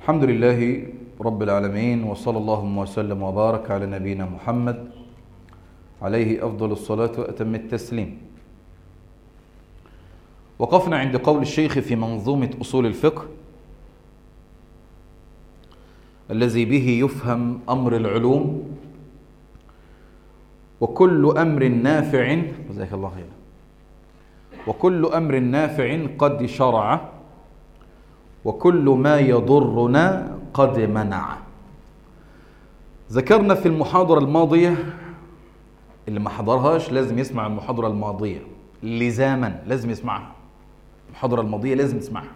الحمد لله رب العالمين وصلى اللهم وسلم وبارك على نبينا محمد عليه أفضل الصلاة وأتم التسليم وقفنا عند قول الشيخ في منظومة أصول الفقه الذي به يفهم أمر العلوم وكل أمر نافع جزاك الله خيرا وكل أمر نافع قد شرع وكل ما يضرنا قد منع ذكرنا في المحاضرة الماضية اللي ما حضرهاش لازم يسمع المحاضرة الماضية لزاما لازم يسمعها المحاضرة الماضية لازم تسمعها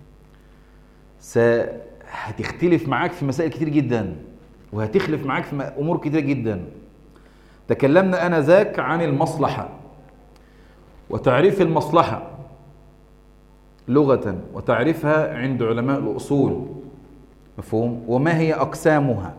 هتختلف معاك في مسائل كتير جدا وهتخلف معاك في أمور كتير جدا تكلمنا أنا ذاك عن المصلحة وتعريف المصلحة لغة وتعريفها عند علماء الأصول مفهوم وما هي أقسامها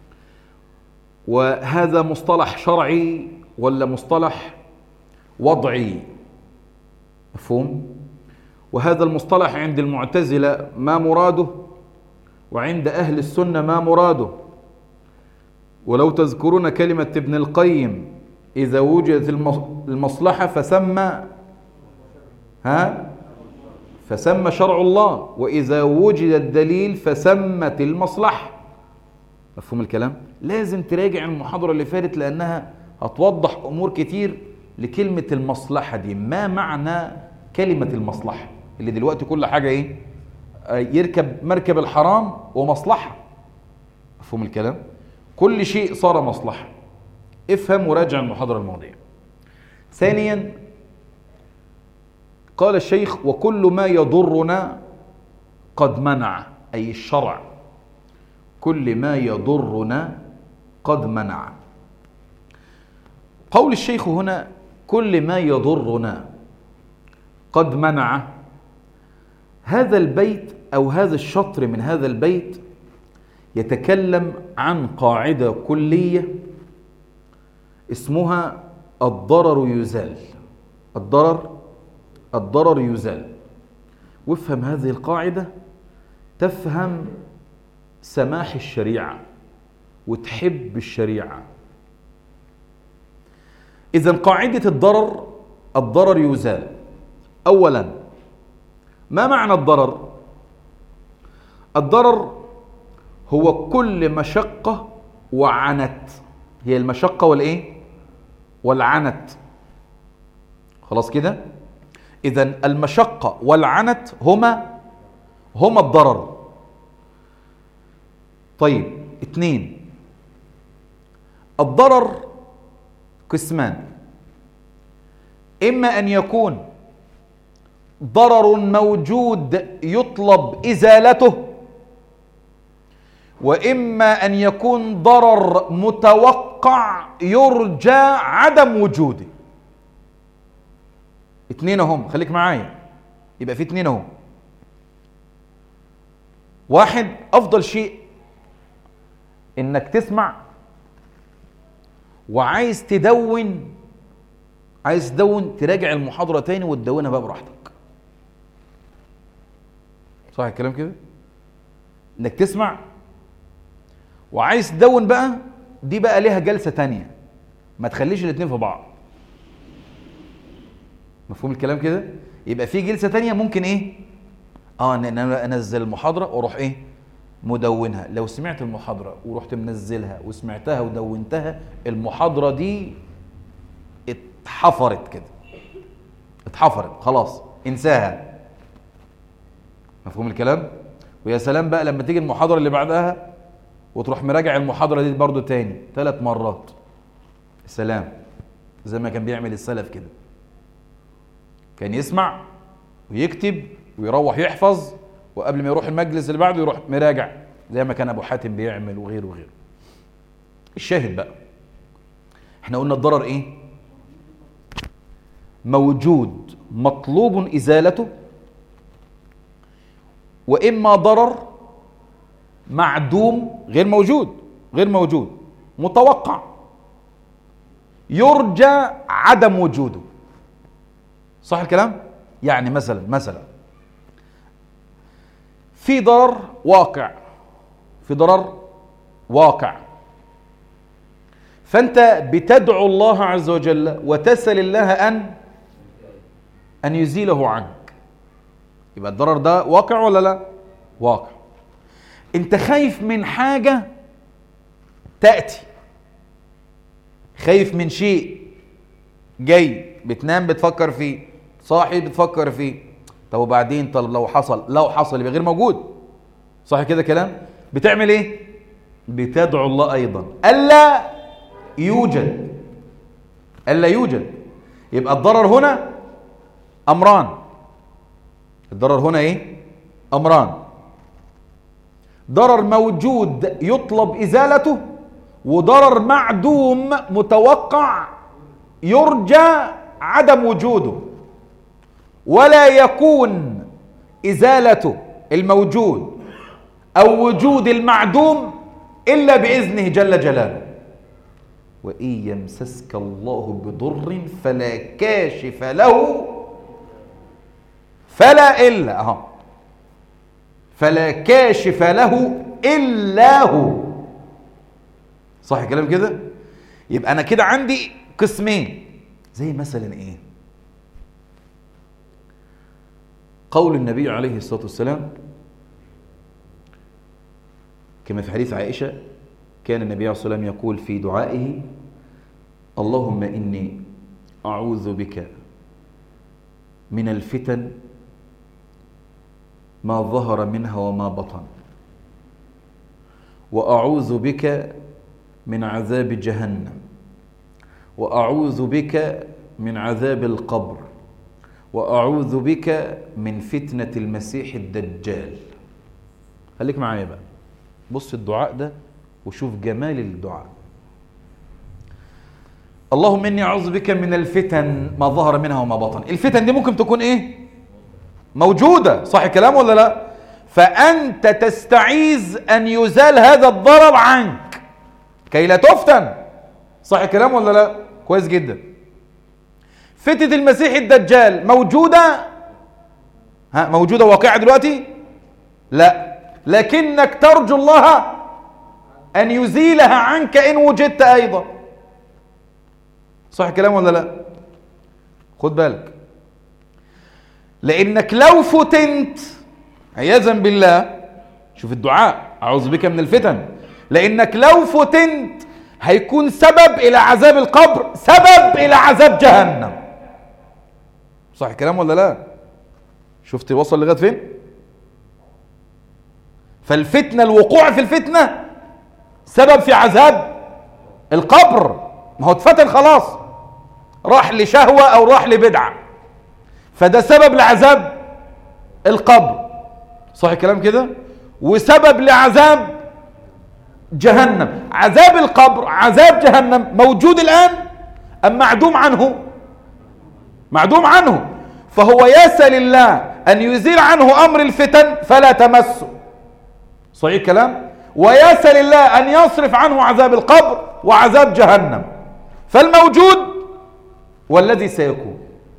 وهذا مصطلح شرعي ولا مصطلح وضعي مفهوم وهذا المصطلح عند المعتزلة ما مراده وعند أهل السنة ما مراده ولو تذكرون كلمة ابن القيم إذا وجدت المصلحة فسمى ها فسمى شرع الله وإذا وجد الدليل فسمت المصلحة مفهوم الكلام؟ لازم تراجع المحاضرة اللي فاتت لأنها هتوضح أمور كتير لكلمة المصلحة دي ما معنى كلمة المصلحة اللي دلوقتي كل حاجة إيه؟ يركب مركب الحرام ومصلحة مفهوم الكلام؟ كل شيء صار مصلحة افهم وراجع المحاضرة الماضية ثانيا قال الشيخ وكل ما يضرنا قد منع أي الشرع كل ما يضرنا قد منع قول الشيخ هنا كل ما يضرنا قد منع هذا البيت أو هذا الشطر من هذا البيت يتكلم عن قاعدة كلية اسمها الضرر يزال الضرر الضرر يزال وافهم هذه القاعدة تفهم سماح الشريعة وتحب الشريعة إذا قاعدة الضرر الضرر يزال أولا ما معنى الضرر الضرر هو كل مشقة وعنت هي المشقة والإيه والعنت خلاص كده إذا المشقة والعنت هما هما الضرر طيب اتنين الضرر قسمان إما أن يكون ضرر موجود يطلب إزالته وإما أن يكون ضرر متوقع يرجى عدم وجوده اتنين اهم خليك معايا يبقى في اتنين اهم واحد افضل شيء انك تسمع وعايز تدون عايز تدون تراجع المحاضرة تاني وتدونها بقى براحتك صح الكلام كده انك تسمع وعايز تدون بقى دي بقى ليها جلسة تانية ما تخليش الاتنين في بعض مفهوم الكلام كده يبقى في جلسه تانية ممكن ايه اه ان انا انزل المحاضره واروح ايه مدونها لو سمعت المحاضره ورحت منزلها وسمعتها ودونتها المحاضره دي اتحفرت كده اتحفرت خلاص انساها مفهوم الكلام ويا سلام بقى لما تيجي المحاضره اللي بعدها وتروح مراجع المحاضره دي برضو تاني ثلاث مرات سلام زي ما كان بيعمل السلف كده كان يسمع ويكتب ويروح يحفظ وقبل ما يروح المجلس اللي بعده يروح مراجع زي ما كان ابو حاتم بيعمل وغيره وغيره الشاهد بقى احنا قلنا الضرر ايه موجود مطلوب ازالته واما ضرر معدوم غير موجود غير موجود متوقع يرجى عدم وجوده صح الكلام يعني مثلا مثلا في ضرر واقع في ضرر واقع فأنت بتدعو الله عز وجل وتسأل الله أن أن يزيله عنك يبقى الضرر ده واقع ولا لا واقع انت خايف من حاجة تأتي خايف من شيء جاي بتنام بتفكر فيه صاحي بتفكر فيه طب وبعدين طب لو حصل لو حصل يبقى غير موجود صح كده كلام بتعمل ايه بتدعو الله ايضا الا يوجد الا يوجد يبقى الضرر هنا امران الضرر هنا ايه امران ضرر موجود يطلب ازالته وضرر معدوم متوقع يرجى عدم وجوده ولا يكون ازالته الموجود او وجود المعدوم الا باذنه جل جلاله وان يمسسك الله بضر فلا كاشف له فلا الا اهو فلا كاشف له الا هو صح الكلام كده يبقى انا كده عندي قسمين زي مثلا ايه قول النبي عليه الصلاه والسلام كما في حديث عائشه كان النبي عليه الصلاه والسلام يقول في دعائه اللهم اني اعوذ بك من الفتن ما ظهر منها وما بطن واعوذ بك من عذاب جهنم واعوذ بك من عذاب القبر واعوذ بك من فتنه المسيح الدجال خليك معايا بقى بص الدعاء ده وشوف جمال الدعاء اللهم اني اعوذ بك من الفتن ما ظهر منها وما بطن الفتن دي ممكن تكون ايه موجوده صح الكلام ولا لا فانت تستعيذ ان يزال هذا الضرر عنك كي لا تفتن صح الكلام ولا لا كويس جدا فتنة المسيح الدجال موجودة ها موجودة واقعة دلوقتي لا لكنك ترجو الله أن يزيلها عنك إن وجدت أيضا صح الكلام ولا لا خد بالك لأنك لو فتنت عياذا بالله شوف الدعاء أعوذ بك من الفتن لأنك لو فتنت هيكون سبب إلى عذاب القبر سبب إلى عذاب جهنم صح الكلام ولا لا شفت وصل لغايه فين فالفتنه الوقوع في الفتنه سبب في عذاب القبر ما هو اتفتن خلاص راح لشهوه او راح لبدعه فده سبب لعذاب القبر صح الكلام كده وسبب لعذاب جهنم عذاب القبر عذاب جهنم موجود الان ام معدوم عنه معدوم عنه فهو يسأل الله أن يزيل عنه أمر الفتن فلا تمسه صحيح الكلام ويسأل الله أن يصرف عنه عذاب القبر وعذاب جهنم فالموجود والذي سيكون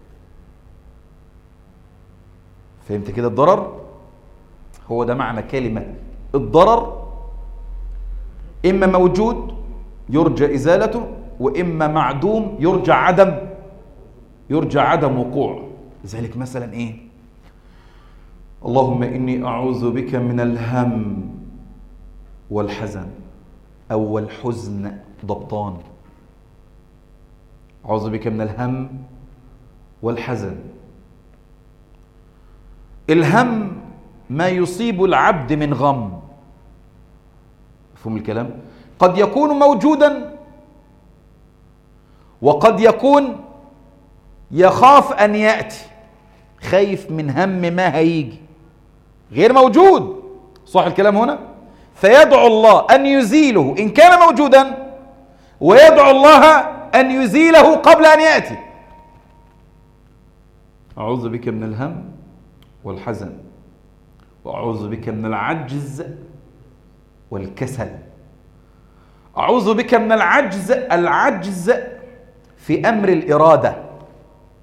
فهمت كده الضرر هو ده معنى كلمة الضرر إما موجود يرجى إزالته وإما معدوم يرجى عدم يرجى عدم وقوعه لذلك مثلا ايه اللهم اني اعوذ بك من الهم والحزن او الحزن ضبطان اعوذ بك من الهم والحزن الهم ما يصيب العبد من غم مفهوم الكلام قد يكون موجودا وقد يكون يخاف ان ياتي خايف من هم ما هيجي غير موجود صح الكلام هنا فيدعو الله ان يزيله ان كان موجودا ويدعو الله ان يزيله قبل ان ياتي اعوذ بك من الهم والحزن واعوذ بك من العجز والكسل اعوذ بك من العجز العجز في امر الاراده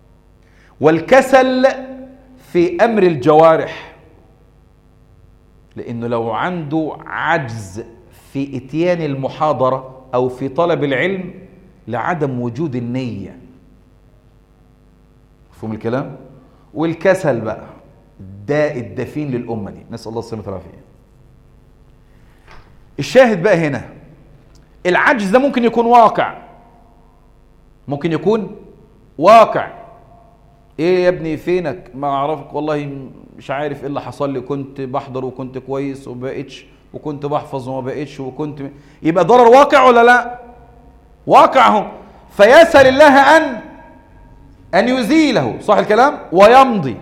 والكسل في امر الجوارح لأنه لو عنده عجز في إتيان المحاضرة أو في طلب العلم لعدم وجود النية مفهوم الكلام؟ والكسل بقى داء الدفين للأمة دي نسأل الله السلامة والعافية الشاهد بقى هنا العجز ده ممكن يكون واقع ممكن يكون واقع ايه يا ابني فينك ما اعرفك والله مش عارف ايه اللي حصل لي كنت بحضر وكنت كويس وما بقتش وكنت بحفظ وما بقتش وكنت يبقى ضرر واقع ولا لا واقع اهو فيسأل الله ان ان يزيله صح الكلام ويمضي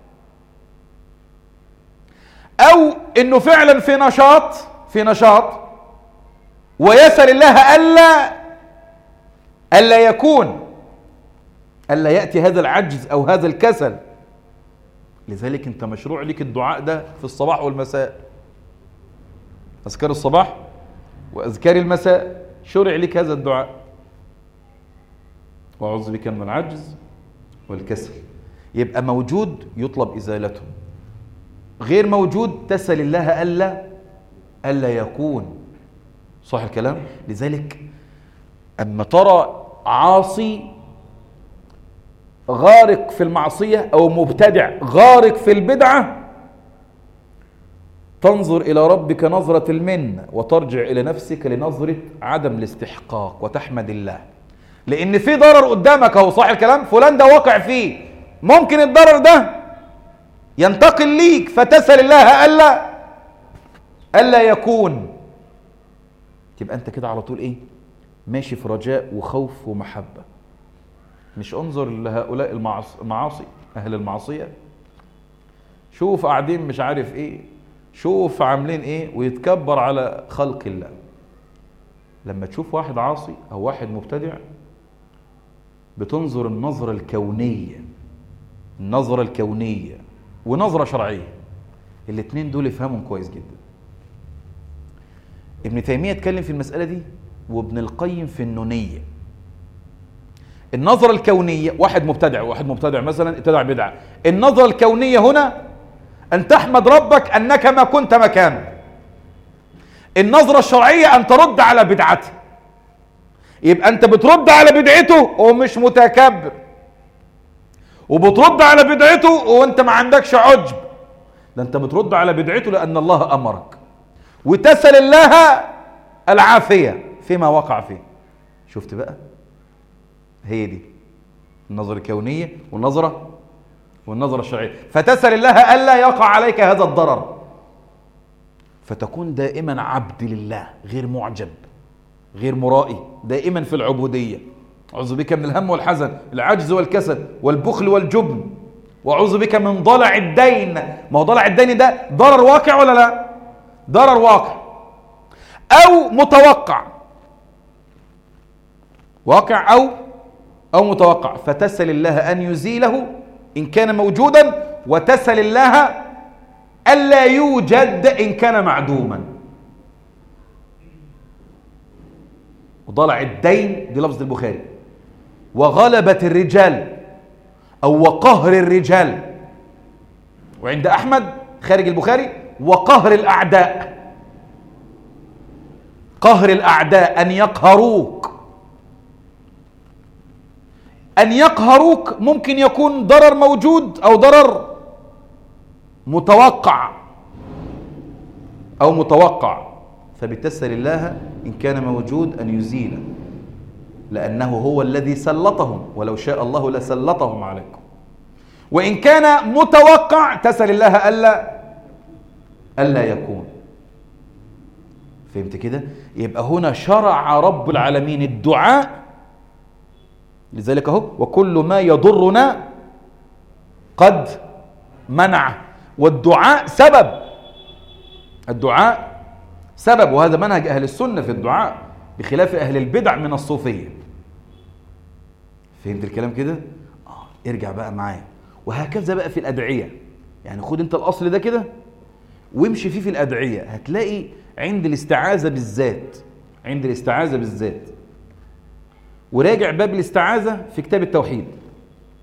او انه فعلا في نشاط في نشاط ويسأل الله الا الا يكون الا ياتي هذا العجز او هذا الكسل لذلك انت مشروع لك الدعاء ده في الصباح والمساء اذكار الصباح واذكار المساء شرع لك هذا الدعاء واعوذ بك من العجز والكسل يبقى موجود يطلب ازالته غير موجود تسأل الله ألا ألا يكون صح الكلام لذلك أما ترى عاصي غارق في المعصية أو مبتدع غارق في البدعة تنظر إلى ربك نظرة المن وترجع إلى نفسك لنظرة عدم الاستحقاق وتحمد الله لأن في ضرر قدامك أهو صح الكلام فلان ده واقع فيه ممكن الضرر ده ينتقل ليك فتسأل الله ألا ألا يكون تبقى أنت كده على طول إيه ماشي في رجاء وخوف ومحبة مش انظر لهؤلاء المعاصي أهل المعصية شوف قاعدين مش عارف إيه شوف عاملين إيه ويتكبر على خلق الله لما تشوف واحد عاصي أو واحد مبتدع بتنظر النظرة الكونية النظرة الكونية ونظرة شرعية الاثنين دول افهمهم كويس جدا ابن تيمية اتكلم في المسألة دي وابن القيم في النونية النظرة الكونية واحد مبتدع واحد مبتدع مثلا ابتدع بدعة النظرة الكونية هنا أن تحمد ربك أنك ما كنت مكانه النظرة الشرعية أن ترد على بدعته يبقى أنت بترد على بدعته ومش متكبر وبترد على بدعته وانت ما عندكش عجب ده انت بترد على بدعته لان الله امرك وتسال الله العافيه فيما وقع فيه شفت بقى هي دي النظرة الكونية والنظرة والنظرة الشرعية فتسأل الله ألا يقع عليك هذا الضرر فتكون دائما عبد لله غير معجب غير مرائي دائما في العبودية أعوذ بك من الهم والحزن العجز والكسل والبخل والجبن وأعوذ بك من ضلع الدين ما هو ضلع الدين ده ضرر واقع ولا لا ضرر واقع أو متوقع واقع أو أو متوقع فتسأل الله أن يزيله إن كان موجودا وتسأل الله ألا يوجد إن كان معدوما وضلع الدين دي لفظ البخاري وغلبة الرجال أو وقهر الرجال وعند أحمد خارج البخاري وقهر الأعداء قهر الأعداء أن يقهروك أن يقهروك ممكن يكون ضرر موجود أو ضرر متوقع أو متوقع فبتسأل الله إن كان موجود أن يزيله لأنه هو الذي سلطهم ولو شاء الله لسلطهم عليكم وإن كان متوقع تسأل الله ألا ألا يكون فهمت كده يبقى هنا شرع رب العالمين الدعاء لذلك اهو وكل ما يضرنا قد منع والدعاء سبب الدعاء سبب وهذا منهج أهل السنة في الدعاء بخلاف أهل البدع من الصوفية فهمت الكلام كده؟ آه ارجع بقى معايا وهكذا بقى في الأدعية يعني خد انت الأصل ده كده وامشي فيه في الأدعية هتلاقي عند الاستعاذة بالذات عند الاستعاذة بالذات وراجع باب الاستعاذة في كتاب التوحيد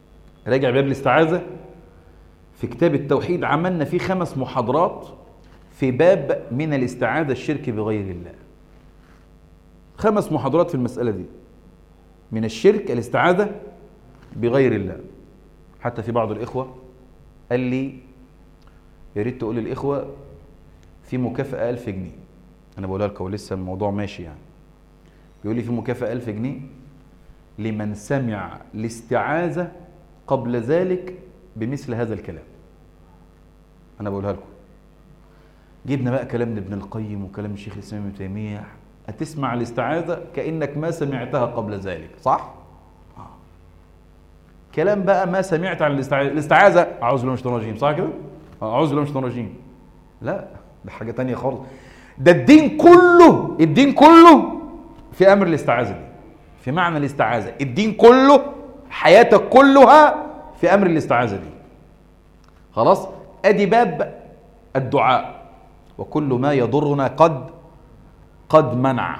راجع باب الاستعاذة في كتاب التوحيد عملنا فيه خمس محاضرات في باب من الاستعاذة الشرك بغير الله خمس محاضرات في المسألة دي من الشرك الاستعاذة بغير الله حتى في بعض الإخوة قال لي يا ريت تقول للإخوة في مكافأة ألف جنيه أنا بقولها لك ولسه الموضوع ماشي يعني بيقول لي في مكافأة ألف جنيه لمن سمع الاستعاذة قبل ذلك بمثل هذا الكلام أنا بقولها لكم جبنا بقى كلام ابن القيم وكلام الشيخ الإسلام ابن تيمية هتسمع الاستعاذة كأنك ما سمعتها قبل ذلك صح؟ آه. كلام بقى ما سمعت عن الاستعاذة الاستعاذة أعوذ بالله من الشيطان الرجيم صح كده؟ آه، أعوذ بالله من الشيطان الرجيم لا ده حاجة تانية خالص ده الدين كله الدين كله في أمر الاستعاذة دي في معنى الاستعاذة الدين كله حياتك كلها في أمر الاستعاذة دي خلاص أدي باب الدعاء وكل ما يضرنا قد قد منع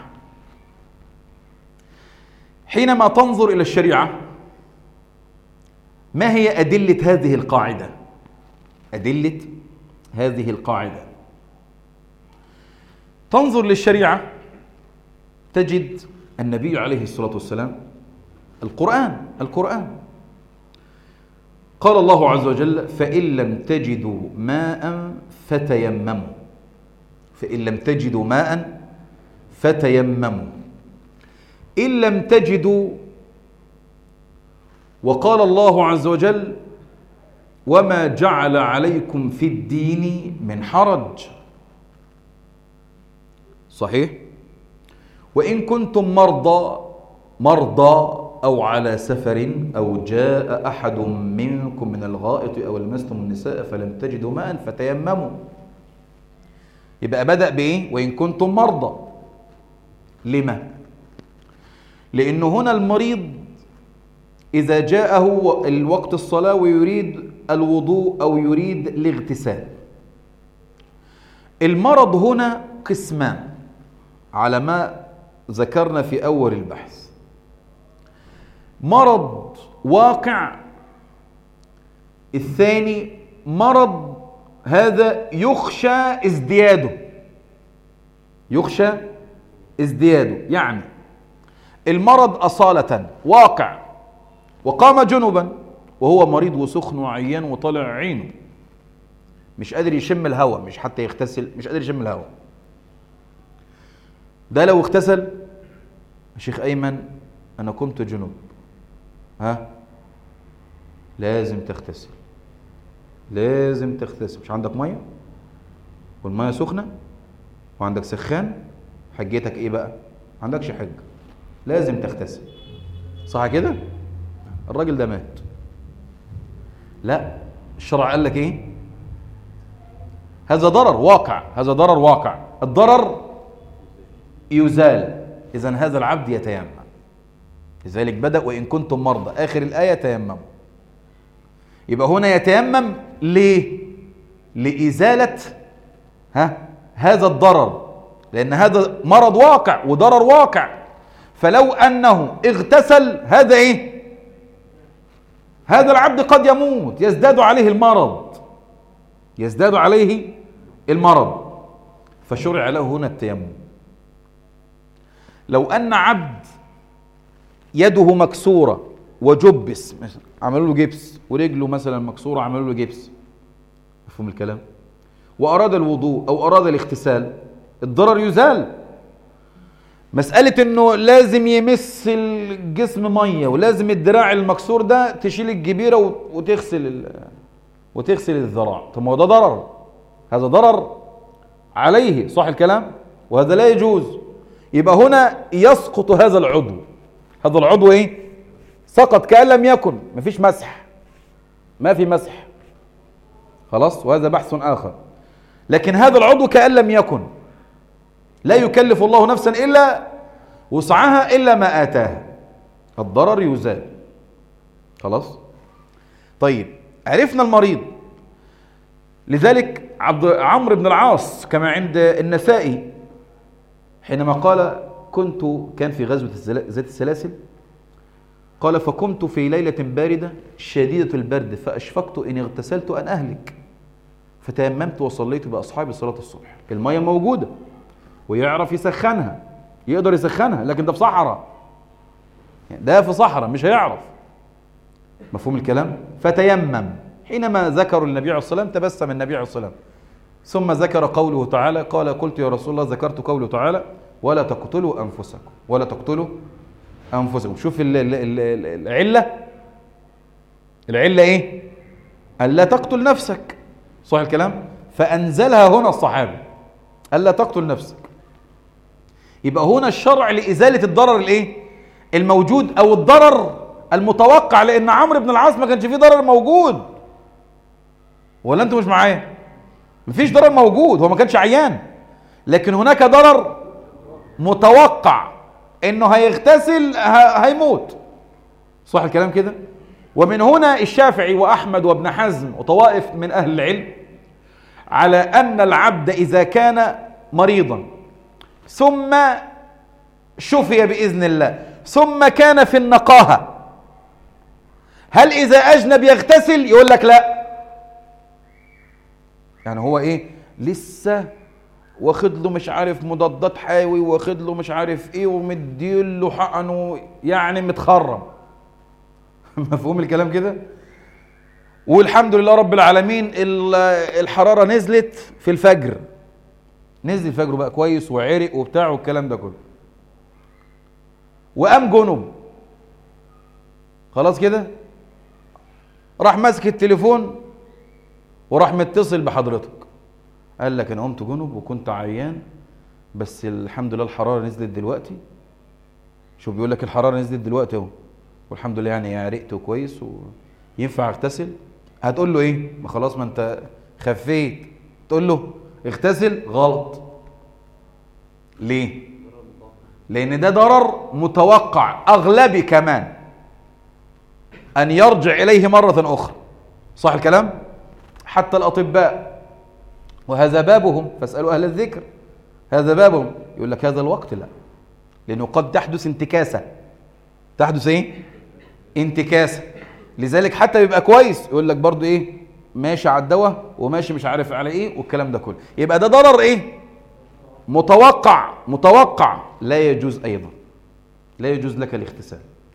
حينما تنظر إلى الشريعة ما هي أدلة هذه القاعدة أدلة هذه القاعدة تنظر للشريعة تجد النبي عليه الصلاة والسلام القرآن القرآن قال الله عز وجل فإن لم تجدوا ماء فتيمموا فإن لم تجدوا ماء فتيمموا إن لم تجدوا وقال الله عز وجل وما جعل عليكم في الدين من حرج صحيح وإن كنتم مرضى مرضى أو على سفر أو جاء أحد منكم من الغائط أو لمستم النساء فلم تجدوا ماء فتيمموا يبقى بدأ بإيه؟ وإن كنتم مرضى لما؟ لأنه هنا المريض إذا جاءه الوقت الصلاة ويريد الوضوء أو يريد الاغتسال المرض هنا قسمان على ما ذكرنا في أول البحث مرض واقع الثاني مرض هذا يخشى ازدياده يخشى ازدياده يعني المرض أصالة واقع وقام جنبا وهو مريض وسخن وعيان وطالع عينه مش قادر يشم الهواء مش حتى يغتسل مش قادر يشم الهواء ده لو اغتسل شيخ أيمن أنا كنت جنوب ها لازم تغتسل لازم تغتسل مش عندك ميه والميه سخنه وعندك سخان حجيتك ايه بقى ما عندكش حج لازم تغتسل صح كده الراجل ده مات لا الشرع قال لك ايه هذا ضرر واقع هذا ضرر واقع الضرر يزال اذا هذا العبد يتيمم لذلك بدأ وإن كنتم مرضى آخر الآية تيمموا يبقى هنا يتيمم ليه؟ لإزالة ها هذا الضرر لأن هذا مرض واقع وضرر واقع فلو أنه اغتسل هذا إيه؟ هذا العبد قد يموت يزداد عليه المرض يزداد عليه المرض فشرع له هنا التيمم لو أن عبد يده مكسورة وجبس عملوا له جبس ورجله مثلا مكسورة عملوا له جبس مفهوم الكلام وأراد الوضوء أو أراد الاغتسال الضرر يزال مسألة انه لازم يمس الجسم مية ولازم الدراع المكسور ده تشيل الجبيرة وتغسل وتغسل الذراع طب ما هو ده ضرر هذا ضرر عليه صح الكلام وهذا لا يجوز يبقى هنا يسقط هذا العضو هذا العضو ايه سقط كأن لم يكن مفيش مسح ما في مسح خلاص وهذا بحث آخر لكن هذا العضو كأن لم يكن لا يكلف الله نفسا إلا وسعها إلا ما آتاها الضرر يزال خلاص طيب عرفنا المريض لذلك عبد عمرو بن العاص كما عند النسائي حينما قال كنت كان في غزوة ذات السلاسل قال فكنت في ليلة باردة شديدة البرد فأشفقت إن اغتسلت أن أهلك فتيممت وصليت باصحابي صلاه الصبح الميه موجوده ويعرف يسخنها يقدر يسخنها لكن ده في صحراء ده في صحراء مش هيعرف مفهوم الكلام فتيمم حينما ذكروا النبي عليه الصلاه والسلام تبسم النبي عليه الصلاه والسلام ثم ذكر قوله تعالى قال قلت يا رسول الله ذكرت قوله تعالى ولا تقتلوا انفسكم ولا تقتلوا انفسكم شوف ال- ال- ال- العله العله ايه الا تقتل نفسك صح الكلام فانزلها هنا الصحابي الا تقتل نفسك يبقى هنا الشرع لازاله الضرر الايه الموجود او الضرر المتوقع لان عمرو بن العاص ما كانش فيه ضرر موجود ولا انتوا مش معايا مفيش ضرر موجود هو ما كانش عيان لكن هناك ضرر متوقع انه هيغتسل ه- هيموت صح الكلام كده ومن هنا الشافعي واحمد وابن حزم وطوائف من اهل العلم على ان العبد اذا كان مريضا ثم شفي باذن الله ثم كان في النقاهه هل اذا اجنب يغتسل يقول لك لا يعني هو ايه لسه واخد له مش عارف مضادات حيوي واخد له مش عارف ايه ومديله حقنه يعني متخرم مفهوم الكلام كده والحمد لله رب العالمين ال- الحراره نزلت في الفجر نزل الفجر بقى كويس وعرق وبتاع والكلام ده كله وقام جنب خلاص كده راح ماسك التليفون وراح متصل بحضرتك قال لك انا قمت جنب وكنت عيان بس الحمد لله الحراره نزلت دلوقتي شوف بيقول لك الحراره نزلت دلوقتي اهو والحمد لله يعني عرقت كويس وينفع اغتسل هتقول له ايه ما خلاص ما انت خفيت تقول له اغتسل غلط ليه لان ده ضرر متوقع اغلبي كمان ان يرجع اليه مره اخرى صح الكلام حتى الاطباء وهذا بابهم فاسالوا اهل الذكر هذا بابهم يقول لك هذا الوقت لا لانه قد تحدث انتكاسه تحدث ايه انتكاسه لذلك حتى بيبقى كويس يقول لك برضو ايه ماشي على الدواء وماشي مش عارف على ايه والكلام ده كله يبقى ده ضرر ايه متوقع متوقع لا يجوز ايضا لا يجوز لك الاغتسال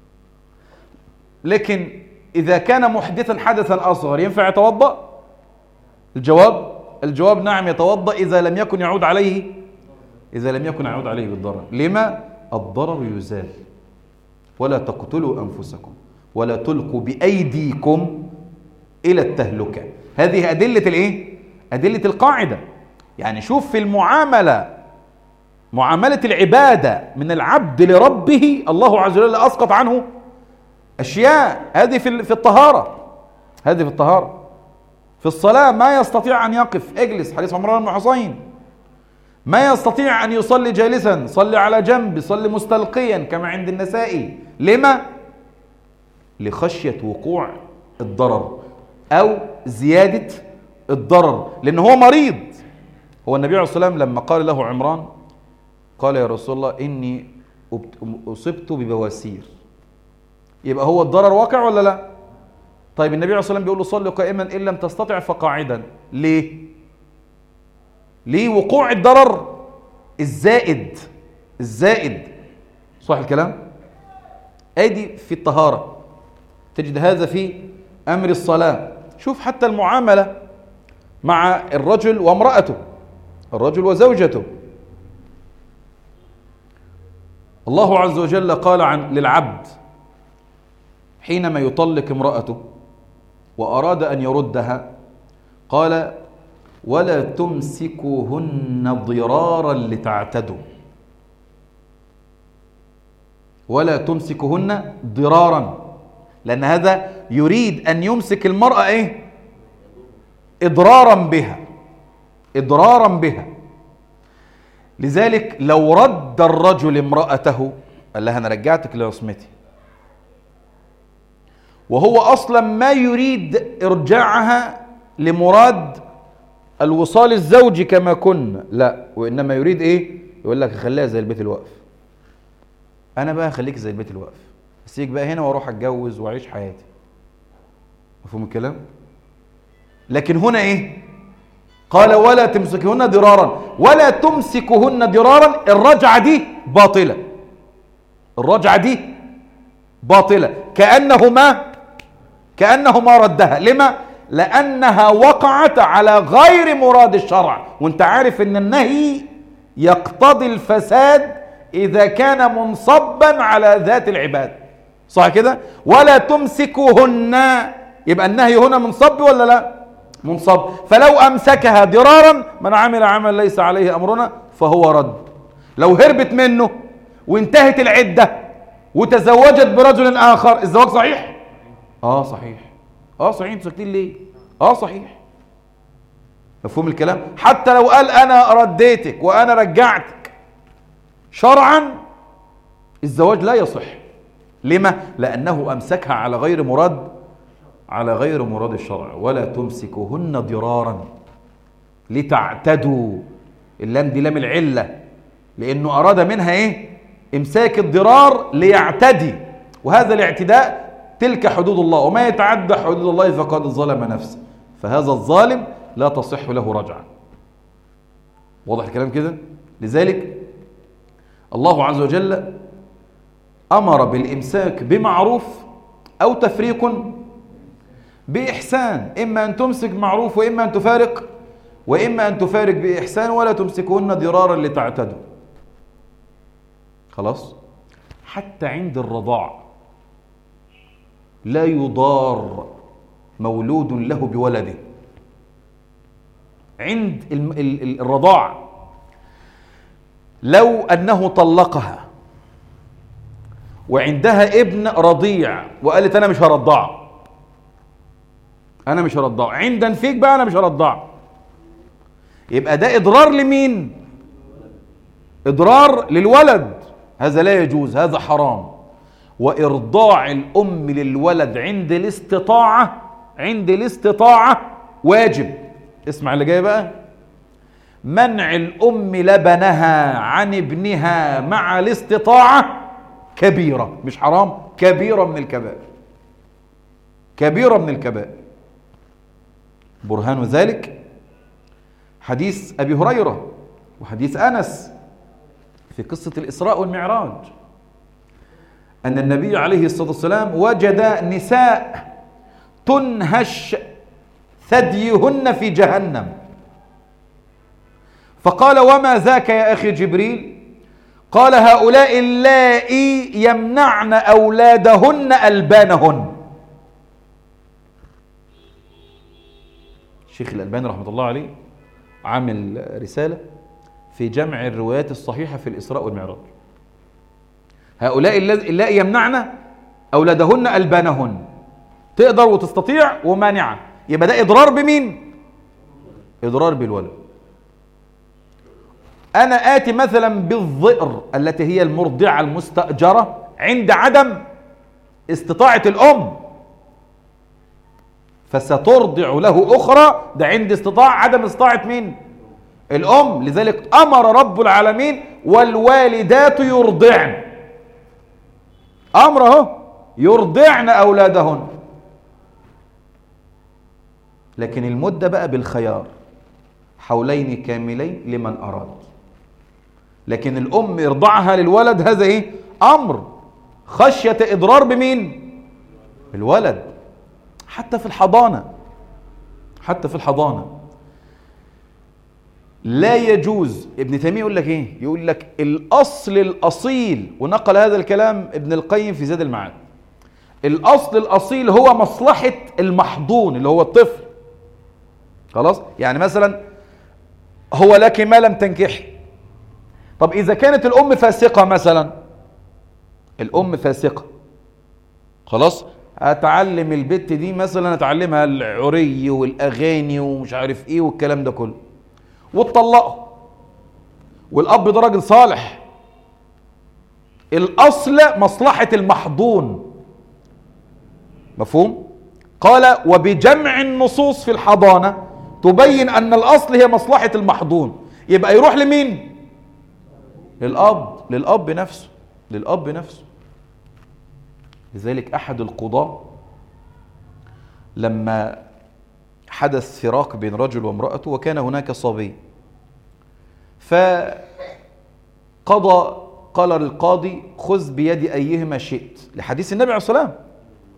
لكن اذا كان محدثا حدثا اصغر ينفع يتوضا الجواب الجواب نعم يتوضا اذا لم يكن يعود عليه اذا لم يكن يعود عليه بالضرر لما الضرر يزال ولا تقتلوا انفسكم ولا تلقوا بايديكم الى التهلكه هذه ادله الايه ادله القاعده يعني شوف في المعامله معامله العباده من العبد لربه الله عز وجل اسقط عنه اشياء هذه في في الطهاره هذه في الطهاره في الصلاه ما يستطيع ان يقف اجلس حديث عمران بن حصين ما يستطيع ان يصلي جالسا صلي على جنب صلي مستلقيا كما عند النسائي لما لخشيه وقوع الضرر او زياده الضرر لان هو مريض هو النبي عليه الصلاه والسلام لما قال له عمران قال يا رسول الله اني أبت- اصبت ببواسير يبقى هو الضرر واقع ولا لا طيب النبي عليه الصلاه والسلام بيقول له صلي قائما ان لم تستطع فقاعدا ليه ليه وقوع الضرر الزائد الزائد صح الكلام ادي في الطهاره تجد هذا في امر الصلاه شوف حتى المعامله مع الرجل وامراته الرجل وزوجته الله عز وجل قال عن للعبد حينما يطلق امرأته وأراد أن يردها قال ولا تمسكوهن ضرارا لتعتدوا ولا تمسكوهن ضرارا لأن هذا يريد أن يمسك المرأة إيه إضرارا بها إضرارا بها لذلك لو رد الرجل امرأته قال لها أنا رجعتك لعصمتي وهو أصلا ما يريد إرجاعها لمراد الوصال الزوجي كما كنا لا وإنما يريد إيه يقول لك خليها زي البيت الوقف أنا بقى خليك زي البيت الوقف أسيبك بقى هنا وأروح أتجوز وأعيش حياتي مفهوم الكلام لكن هنا إيه قال ولا تمسكهن ضرارا ولا تمسكهن ضرارا الرجعة دي باطلة الرجعة دي باطلة كأنه ما كأنه ما ردها لما لأنها وقعت على غير مراد الشرع وانت عارف ان النهي يقتضي الفساد إذا كان منصبا على ذات العباد صح كده ولا تمسكوهن يبقى النهي هنا منصب ولا لا منصب فلو أمسكها ضرارا من عمل عمل ليس عليه أمرنا فهو رد لو هربت منه وانتهت العدة وتزوجت برجل آخر الزواج صحيح اه صحيح اه صحيح انتوا ساكتين ليه اه صحيح مفهوم الكلام حتى لو قال انا رديتك وانا رجعتك شرعا الزواج لا يصح لما لانه امسكها على غير مراد على غير مراد الشرع ولا تمسكوهن ضرارا لتعتدوا اللام دي لام العله لانه اراد منها ايه امساك الضرار ليعتدي وهذا الاعتداء تلك حدود الله وما يتعدى حدود الله فقد ظلم نفسه فهذا الظالم لا تصح له رجعه واضح الكلام كده لذلك الله عز وجل امر بالامساك بمعروف او تفريق باحسان اما ان تمسك معروف واما ان تفارق واما ان تفارق باحسان ولا تمسكهن ضرارا لتعتدوا خلاص حتى عند الرضاع لا يضار مولود له بولده عند الرضاع لو أنه طلقها وعندها ابن رضيع وقالت أنا مش هرضعه أنا مش هرضعه عند فيك بقى أنا مش هرضعه يبقى ده إضرار لمين إضرار للولد هذا لا يجوز هذا حرام وإرضاع الأم للولد عند الاستطاعة عند الاستطاعة واجب اسمع اللي جاي بقى منع الأم لبنها عن ابنها مع الاستطاعة كبيرة مش حرام كبيرة من الكبائر كبيرة من الكبائر برهان ذلك حديث أبي هريرة وحديث أنس في قصة الإسراء والمعراج أن النبي عليه الصلاة والسلام وجد نساء تنهش ثديهن في جهنم فقال وما ذاك يا أخي جبريل قال هؤلاء اللائي يمنعن أولادهن ألبانهن الشيخ الألباني رحمة الله عليه عامل رسالة في جمع الروايات الصحيحة في الإسراء والمعراج هؤلاء اللائي يمنعن أولادهن ألبانهن تقدر وتستطيع ومانعة يبقى ده إضرار بمين إضرار بالولد أنا آتي مثلا بالظئر التي هي المرضعة المستأجرة عند عدم استطاعة الأم فسترضع له أخرى ده عند استطاعة عدم استطاعة مين الأم لذلك أمر رب العالمين والوالدات يرضعن أمر اهو يرضعن أولادهن لكن المدة بقى بالخيار حولين كاملين لمن أراد لكن الأم إرضعها للولد هذا إيه أمر خشية إضرار بمين الولد حتى في الحضانة حتى في الحضانة لا يجوز ابن تيمية يقول لك ايه يقول لك الاصل الاصيل ونقل هذا الكلام ابن القيم في زاد المعاد الاصل الاصيل هو مصلحة المحضون اللي هو الطفل خلاص يعني مثلا هو لك ما لم تنكحي طب اذا كانت الام فاسقة مثلا الام فاسقة خلاص اتعلم البت دي مثلا اتعلمها العري والاغاني ومش عارف ايه والكلام ده كله واتطلقوا والاب ده راجل صالح الاصل مصلحه المحضون مفهوم قال وبجمع النصوص في الحضانه تبين ان الاصل هي مصلحه المحضون يبقى يروح لمين للاب للاب نفسه للاب نفسه لذلك احد القضاه لما حدث فراق بين رجل وامرأته وكان هناك صبي فقضى قال للقاضي خذ بيد أيهما شئت لحديث النبي عليه الصلاة والسلام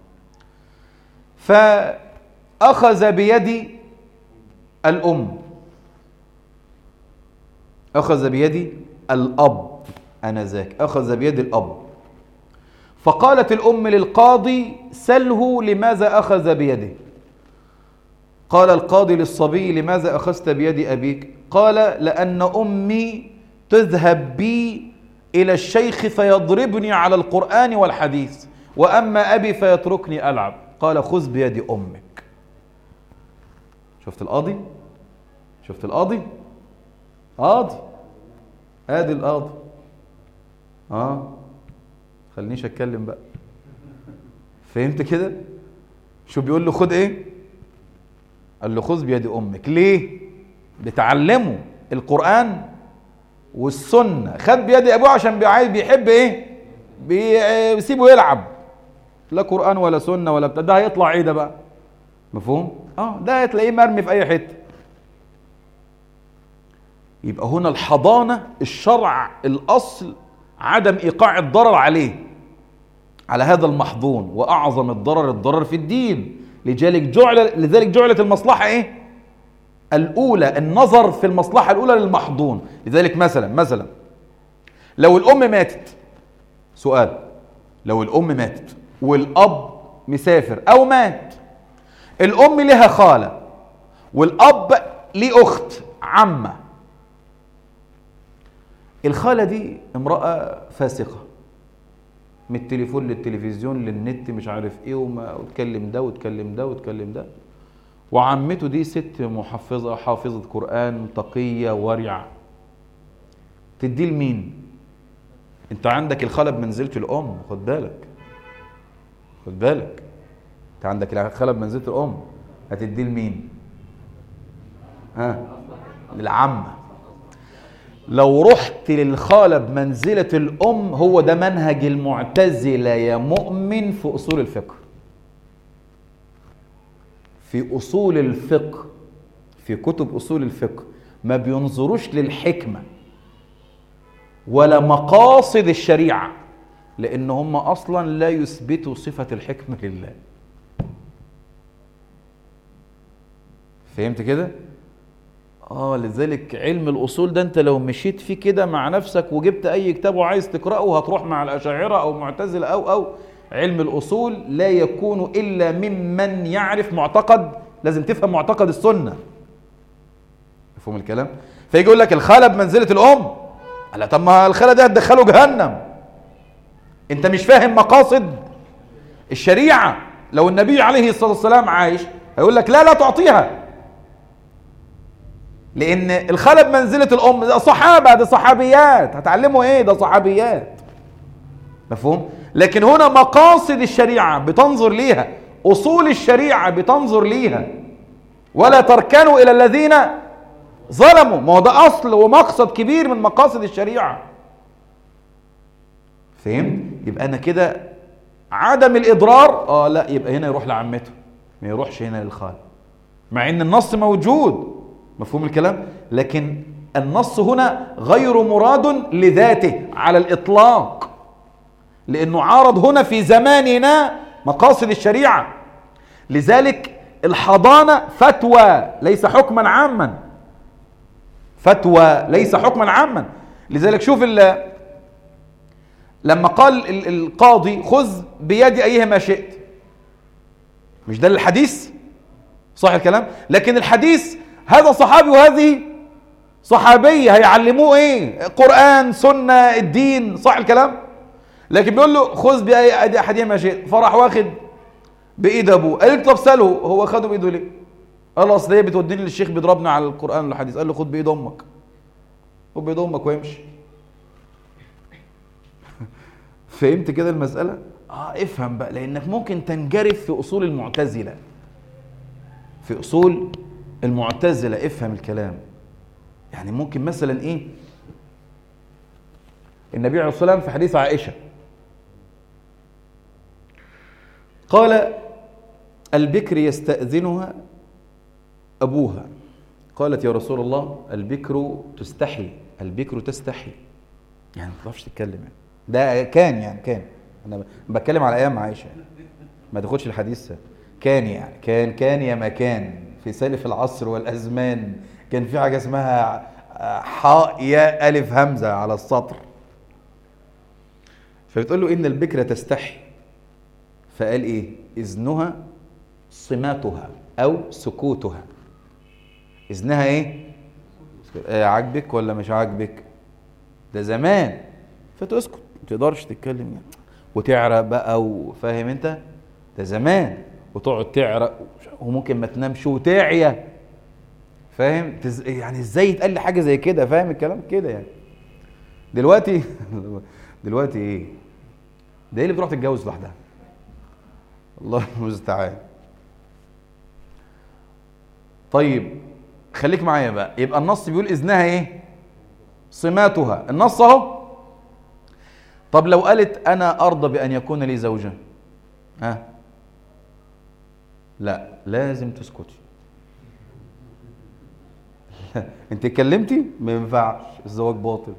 فأخذ بيد الأم أخذ بيد الأب أنا ذاك أخذ بيد الأب فقالت الأم للقاضي سله لماذا أخذ بيده قال القاضي للصبي لماذا أخذت بيد أبيك قال لأن أمي تذهب بي إلى الشيخ فيضربني على القرآن والحديث وأما أبي فيتركني ألعب قال خذ بيد أمك شفت القاضي شفت القاضي قاضي ادي القاضي اه خلينيش اتكلم بقى فهمت كده شو بيقول له خد ايه قال له خذ بيد امك ليه بتعلمه القران والسنه خد بيد ابوه عشان عايز بيحب ايه بيسيبه يلعب لا قران ولا سنه ولا بتاع ده هيطلع ايه ده بقى مفهوم اه ده هتلاقيه مرمي في اي حته يبقى هنا الحضانه الشرع الاصل عدم ايقاع الضرر عليه على هذا المحظون واعظم الضرر الضرر في الدين لذلك جعل لذلك جعلت المصلحه ايه الاولى النظر في المصلحه الاولى للمحظون لذلك مثلا مثلا لو الام ماتت سؤال لو الام ماتت والاب مسافر او مات الام لها خاله والاب ليه اخت عمه الخاله دي امراه فاسقه من التليفون للتلفزيون للنت مش عارف ايه وما وتكلم ده وتكلم ده وتكلم ده وعمته دي ست محفظه حافظه قران تقيه ورعه تديه لمين انت عندك الخاله بمنزله الام خد بالك خد بالك انت عندك الخاله بمنزله الام هتديه لمين ها للعمه لو رحت للخالة بمنزلة الأم هو ده منهج المعتزلة يا مؤمن في أصول الفقه في أصول الفقه في كتب أصول الفقه ما بينظروش للحكمة ولا مقاصد الشريعة لأن هم أصلا لا يثبتوا صفة الحكمة لله فهمت كده؟ اه لذلك علم الاصول ده انت لو مشيت فيه كده مع نفسك وجبت اي كتاب وعايز تقراه هتروح مع الاشاعره او معتزله او او علم الاصول لا يكون الا ممن يعرف معتقد لازم تفهم معتقد السنه مفهوم الكلام فيجي يقول لك الخاله بمنزله الام لا طب ما الخاله دي هتدخله جهنم انت مش فاهم مقاصد الشريعه لو النبي عليه الصلاه والسلام عايش هيقول لك لا لا تعطيها لان الخاله بمنزله الام ده صحابه ده صحابيات هتعلموا ايه ده صحابيات مفهوم لكن هنا مقاصد الشريعه بتنظر ليها اصول الشريعه بتنظر ليها ولا تركنوا الى الذين ظلموا ما هو ده اصل ومقصد كبير من مقاصد الشريعه فهمت يبقى انا كده عدم الاضرار اه لا يبقى هنا يروح لعمته ما يروحش هنا للخال مع ان النص موجود مفهوم الكلام لكن النص هنا غير مراد لذاته على الإطلاق لأنه عارض هنا في زماننا مقاصد الشريعة لذلك الحضانة فتوى ليس حكما عاما فتوى ليس حكما عاما لذلك شوف لما قال القاضي خذ بيد أيهما شئت مش ده الحديث صح الكلام لكن الحديث هذا صحابي وهذه صحابية هيعلموه ايه قرآن سنة الدين صح الكلام لكن بيقول له خذ بأي أحدهما شيء فراح واخد بإيد أبوه قال له طب سأله هو خده بإيده ليه قال له أصل هي بتوديني للشيخ بيضربني على القرآن والحديث قال له خد بإيد أمك خد بإيد أمك ويمشي فهمت كده المسألة؟ اه افهم بقى لأنك ممكن تنجرف في أصول المعتزلة في أصول المعتزلة افهم الكلام يعني ممكن مثلا ايه النبي عليه الصلاة والسلام في حديث عائشة قال البكر يستأذنها أبوها قالت يا رسول الله البكر تستحي البكر تستحي يعني ما تعرفش تتكلم يعني ده كان يعني كان انا بتكلم على ايام عائشه ما تاخدش الحديث كان يعني كان كان يا مكان في سالف العصر والازمان كان في حاجه اسمها حاء ياء الف همزه على السطر فبتقول له ان البكره تستحي فقال ايه اذنها صماتها او سكوتها اذنها ايه آه، عاجبك ولا مش عاجبك ده زمان فتسكت ما تقدرش تتكلم يعني وتعرق بقى وفاهم انت ده زمان وتقعد تعرق وممكن ما تنامش وتعيا فاهم تز... يعني ازاي يتقال لي حاجه زي كده فاهم الكلام كده يعني دلوقتي دلوقتي ايه ده ايه اللي بتروح تتجوز لوحدها الله المستعان طيب خليك معايا بقى يبقى النص بيقول اذنها ايه صماتها النص اهو طب لو قالت انا ارضى بان يكون لي زوجة ها لا لازم تسكتي انت اتكلمتي ما ينفعش الزواج باطل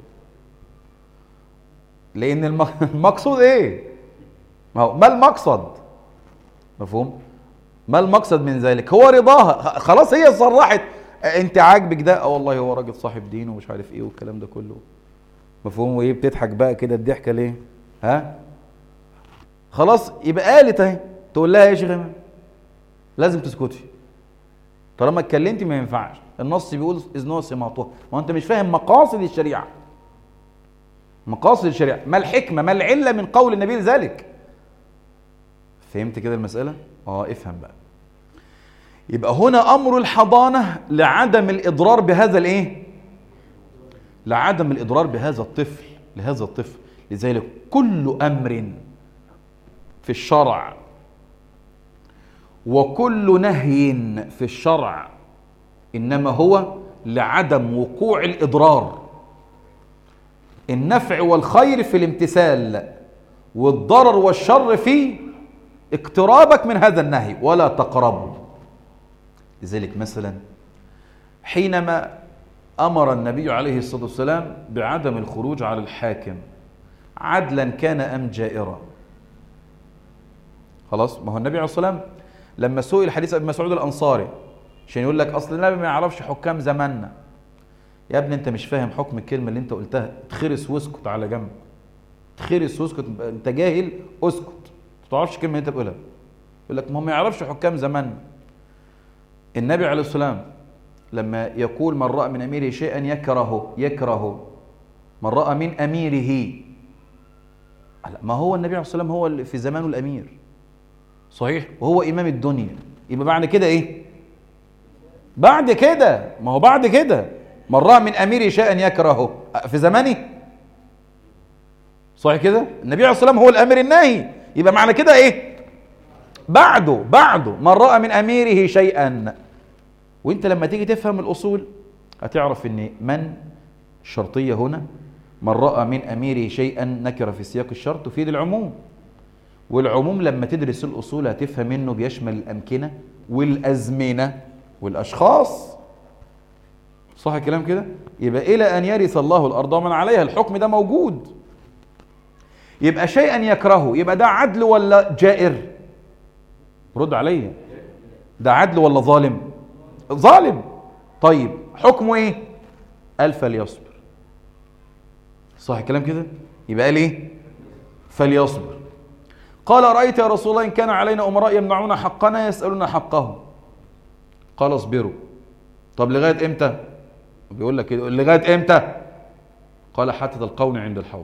لان المقصود ايه ما هو ما المقصد مفهوم ما المقصد من ذلك هو رضاها خلاص هي صرحت انت عاجبك ده اه والله هو راجل صاحب دين ومش عارف ايه والكلام ده كله مفهوم وايه بتضحك بقى كده الضحكه ليه ها خلاص يبقى قالت اهي تقول لها يا شيخ لازم تسكتي طالما اتكلمتي ما ينفعش النص بيقول اذنها سماطها ما انت مش فاهم مقاصد الشريعه مقاصد الشريعه ما الحكمه ما العله من قول النبي لذلك فهمت كده المساله اه افهم بقى يبقى هنا امر الحضانه لعدم الاضرار بهذا الايه لعدم الاضرار بهذا الطفل لهذا الطفل لذلك كل امر في الشرع وكل نهي في الشرع انما هو لعدم وقوع الاضرار النفع والخير في الامتثال والضرر والشر في اقترابك من هذا النهي ولا تقربوا لذلك مثلا حينما امر النبي عليه الصلاه والسلام بعدم الخروج على الحاكم عدلا كان ام جائرا خلاص ما هو النبي عليه الصلاه والسلام لما سئل حديث ابي مسعود الانصاري عشان يقول لك اصل النبي ما يعرفش حكام زماننا يا ابني انت مش فاهم حكم الكلمه اللي انت قلتها تخرس واسكت على جنب تخرس واسكت انت جاهل اسكت ما تعرفش الكلمه اللي انت بتقولها يقول لك ما هو ما يعرفش حكام زماننا النبي عليه السلام لما يقول من راى من اميره شيئا يكره يكره من راى من اميره ما هو النبي عليه الصلاه والسلام هو اللي في زمانه الامير صحيح وهو امام الدنيا يبقى بعد كده ايه بعد كده ما هو بعد كده من راى من اميره شيئا يكرهه في زمانه صحيح كده النبي عليه الصلاه والسلام هو الامر الناهي يبقى معنى كده ايه بعده بعده من راى من اميره شيئا وانت لما تيجي تفهم الاصول هتعرف ان من الشرطيه هنا من راى من اميره شيئا نكر في سياق الشرط تفيد العموم والعموم لما تدرس الاصول هتفهم انه بيشمل الامكنه والازمنه والاشخاص صح الكلام كده يبقى الى ان يرث الله الارض ومن عليها الحكم ده موجود يبقى شيئا يكرهه يبقى ده عدل ولا جائر رد عليا ده عدل ولا ظالم ظالم طيب حكمه ايه قال فليصبر صح الكلام كده يبقى قال ايه فليصبر قال رأيت يا رسول الله إن كان علينا أمراء يمنعون حقنا يسألون حقهم قال اصبروا طب لغاية امتى بيقول لك كده لغاية امتى قال حتى تلقوني عند الحوض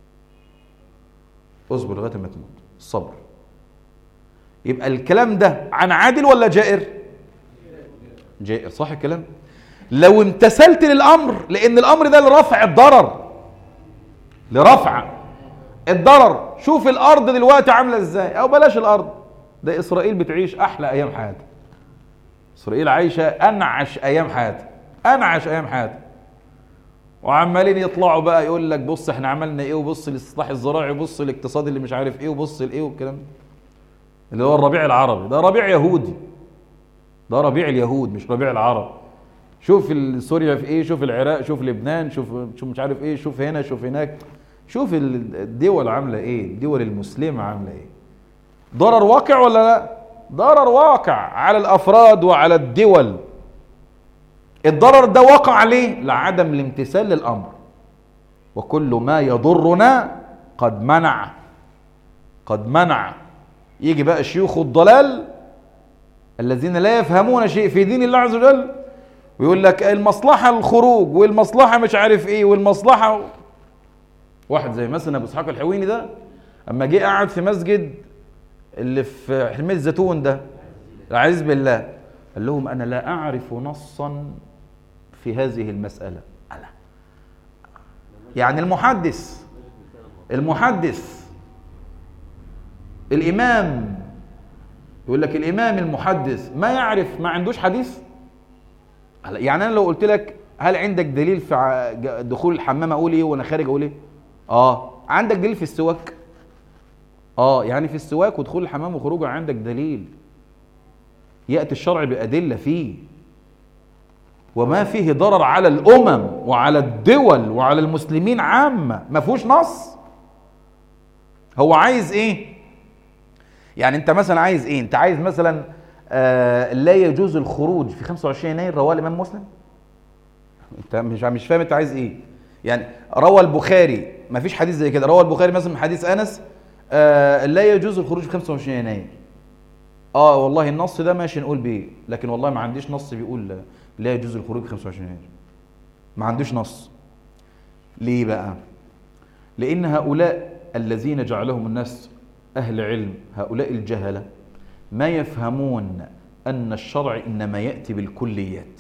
اصبر لغاية ما تموت الصبر يبقى الكلام ده عن عادل ولا جائر جائر صح الكلام لو امتثلت للامر لان الامر ده لرفع الضرر لرفع الضرر شوف الارض دلوقتي عامله ازاي او بلاش الارض ده اسرائيل بتعيش احلى ايام حياتها اسرائيل عايشه انعش ايام حياتها انعش ايام حياتها وعمالين يطلعوا بقى يقول لك بص احنا عملنا ايه وبص الاصلاح الزراعي وبص الاقتصاد اللي مش عارف ايه وبص الايه والكلام اللي هو الربيع العربي ده ربيع يهودي ده ربيع اليهود مش ربيع العرب شوف سوريا في ايه شوف العراق شوف لبنان شوف شوف مش عارف ايه شوف هنا شوف هناك شوف الدول عامله ايه الدول المسلمه عامله ايه ضرر واقع ولا لا ضرر واقع على الافراد وعلى الدول الضرر ده وقع ليه لعدم الامتثال للامر وكل ما يضرنا قد منع قد منع يجي بقى شيوخ الضلال الذين لا يفهمون شيء في دين الله عز وجل ويقول لك المصلحة الخروج والمصلحة مش عارف ايه والمصلحة واحد زي مثلا ابو اسحاق الحويني ده اما جه قعد في مسجد اللي في حلمية الزيتون ده العزيز بالله قال لهم انا لا اعرف نصا في هذه المسألة ألا يعني المحدث المحدث الإمام يقول لك الإمام المحدث ما يعرف ما عندوش حديث يعني أنا لو قلت لك هل عندك دليل في دخول الحمام أقول إيه وأنا خارج أقول إيه آه عندك دليل في السواك آه يعني في السواك ودخول الحمام وخروجه عندك دليل يأتي الشرع بأدلة فيه وما فيه ضرر على الامم وعلى الدول وعلى المسلمين عامه ما فيهوش نص هو عايز ايه يعني انت مثلا عايز ايه انت عايز مثلا آه لا يجوز الخروج في 25 يناير رواه الامام مسلم انت مش مش فاهم انت عايز ايه يعني روى البخاري ما فيش حديث زي كده روى البخاري مثلا من حديث انس آه لا يجوز الخروج في 25 يناير اه والله النص ده ماشي نقول بيه لكن والله ما عنديش نص بيقول لا يجوز الخروج 25 يناير ما عندوش نص ليه بقى لأن هؤلاء الذين جعلهم الناس أهل علم هؤلاء الجهلة ما يفهمون أن الشرع إنما يأتي بالكليات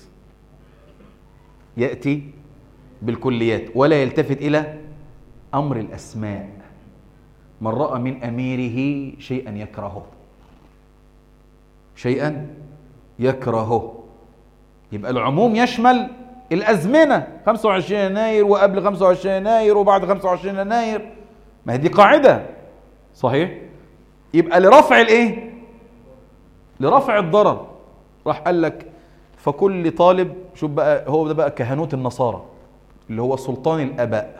يأتي بالكليات ولا يلتفت إلى أمر الأسماء من رأى من أميره شيئا يكرهه شيئا يكرهه يبقى العموم يشمل الأزمنة 25 يناير وقبل 25 يناير وبعد 25 يناير ما هي دي قاعدة صحيح يبقى لرفع الايه لرفع الضرر راح قال لك فكل طالب شوف بقى هو ده بقى كهنوت النصارى اللي هو سلطان الاباء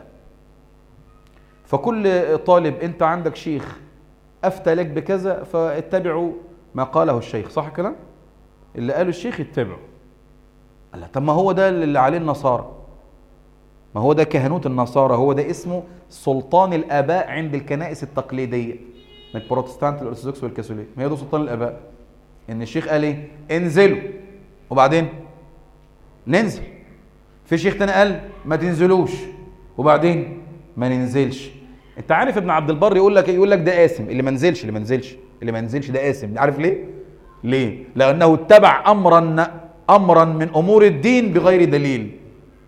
فكل طالب انت عندك شيخ افتى لك بكذا فاتبعوا ما قاله الشيخ صح الكلام اللي قاله الشيخ اتبعوا قال طب ما هو ده اللي عليه النصارى ما هو ده كهنوت النصارى هو ده اسمه سلطان الاباء عند الكنائس التقليديه من البروتستانت الارثوذكس والكاثوليك ما هي ده سلطان الاباء ان الشيخ قال ايه انزلوا وبعدين ننزل في شيخ تاني قال ما تنزلوش وبعدين ما ننزلش انت عارف ابن عبد البر يقول لك يقول لك ده قاسم اللي ما نزلش اللي ما نزلش اللي ما نزلش ده قاسم عارف ليه ليه لانه اتبع امرا امرا من امور الدين بغير دليل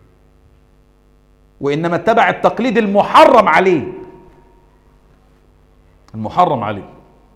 وانما اتبع التقليد المحرم عليه المحرم عليه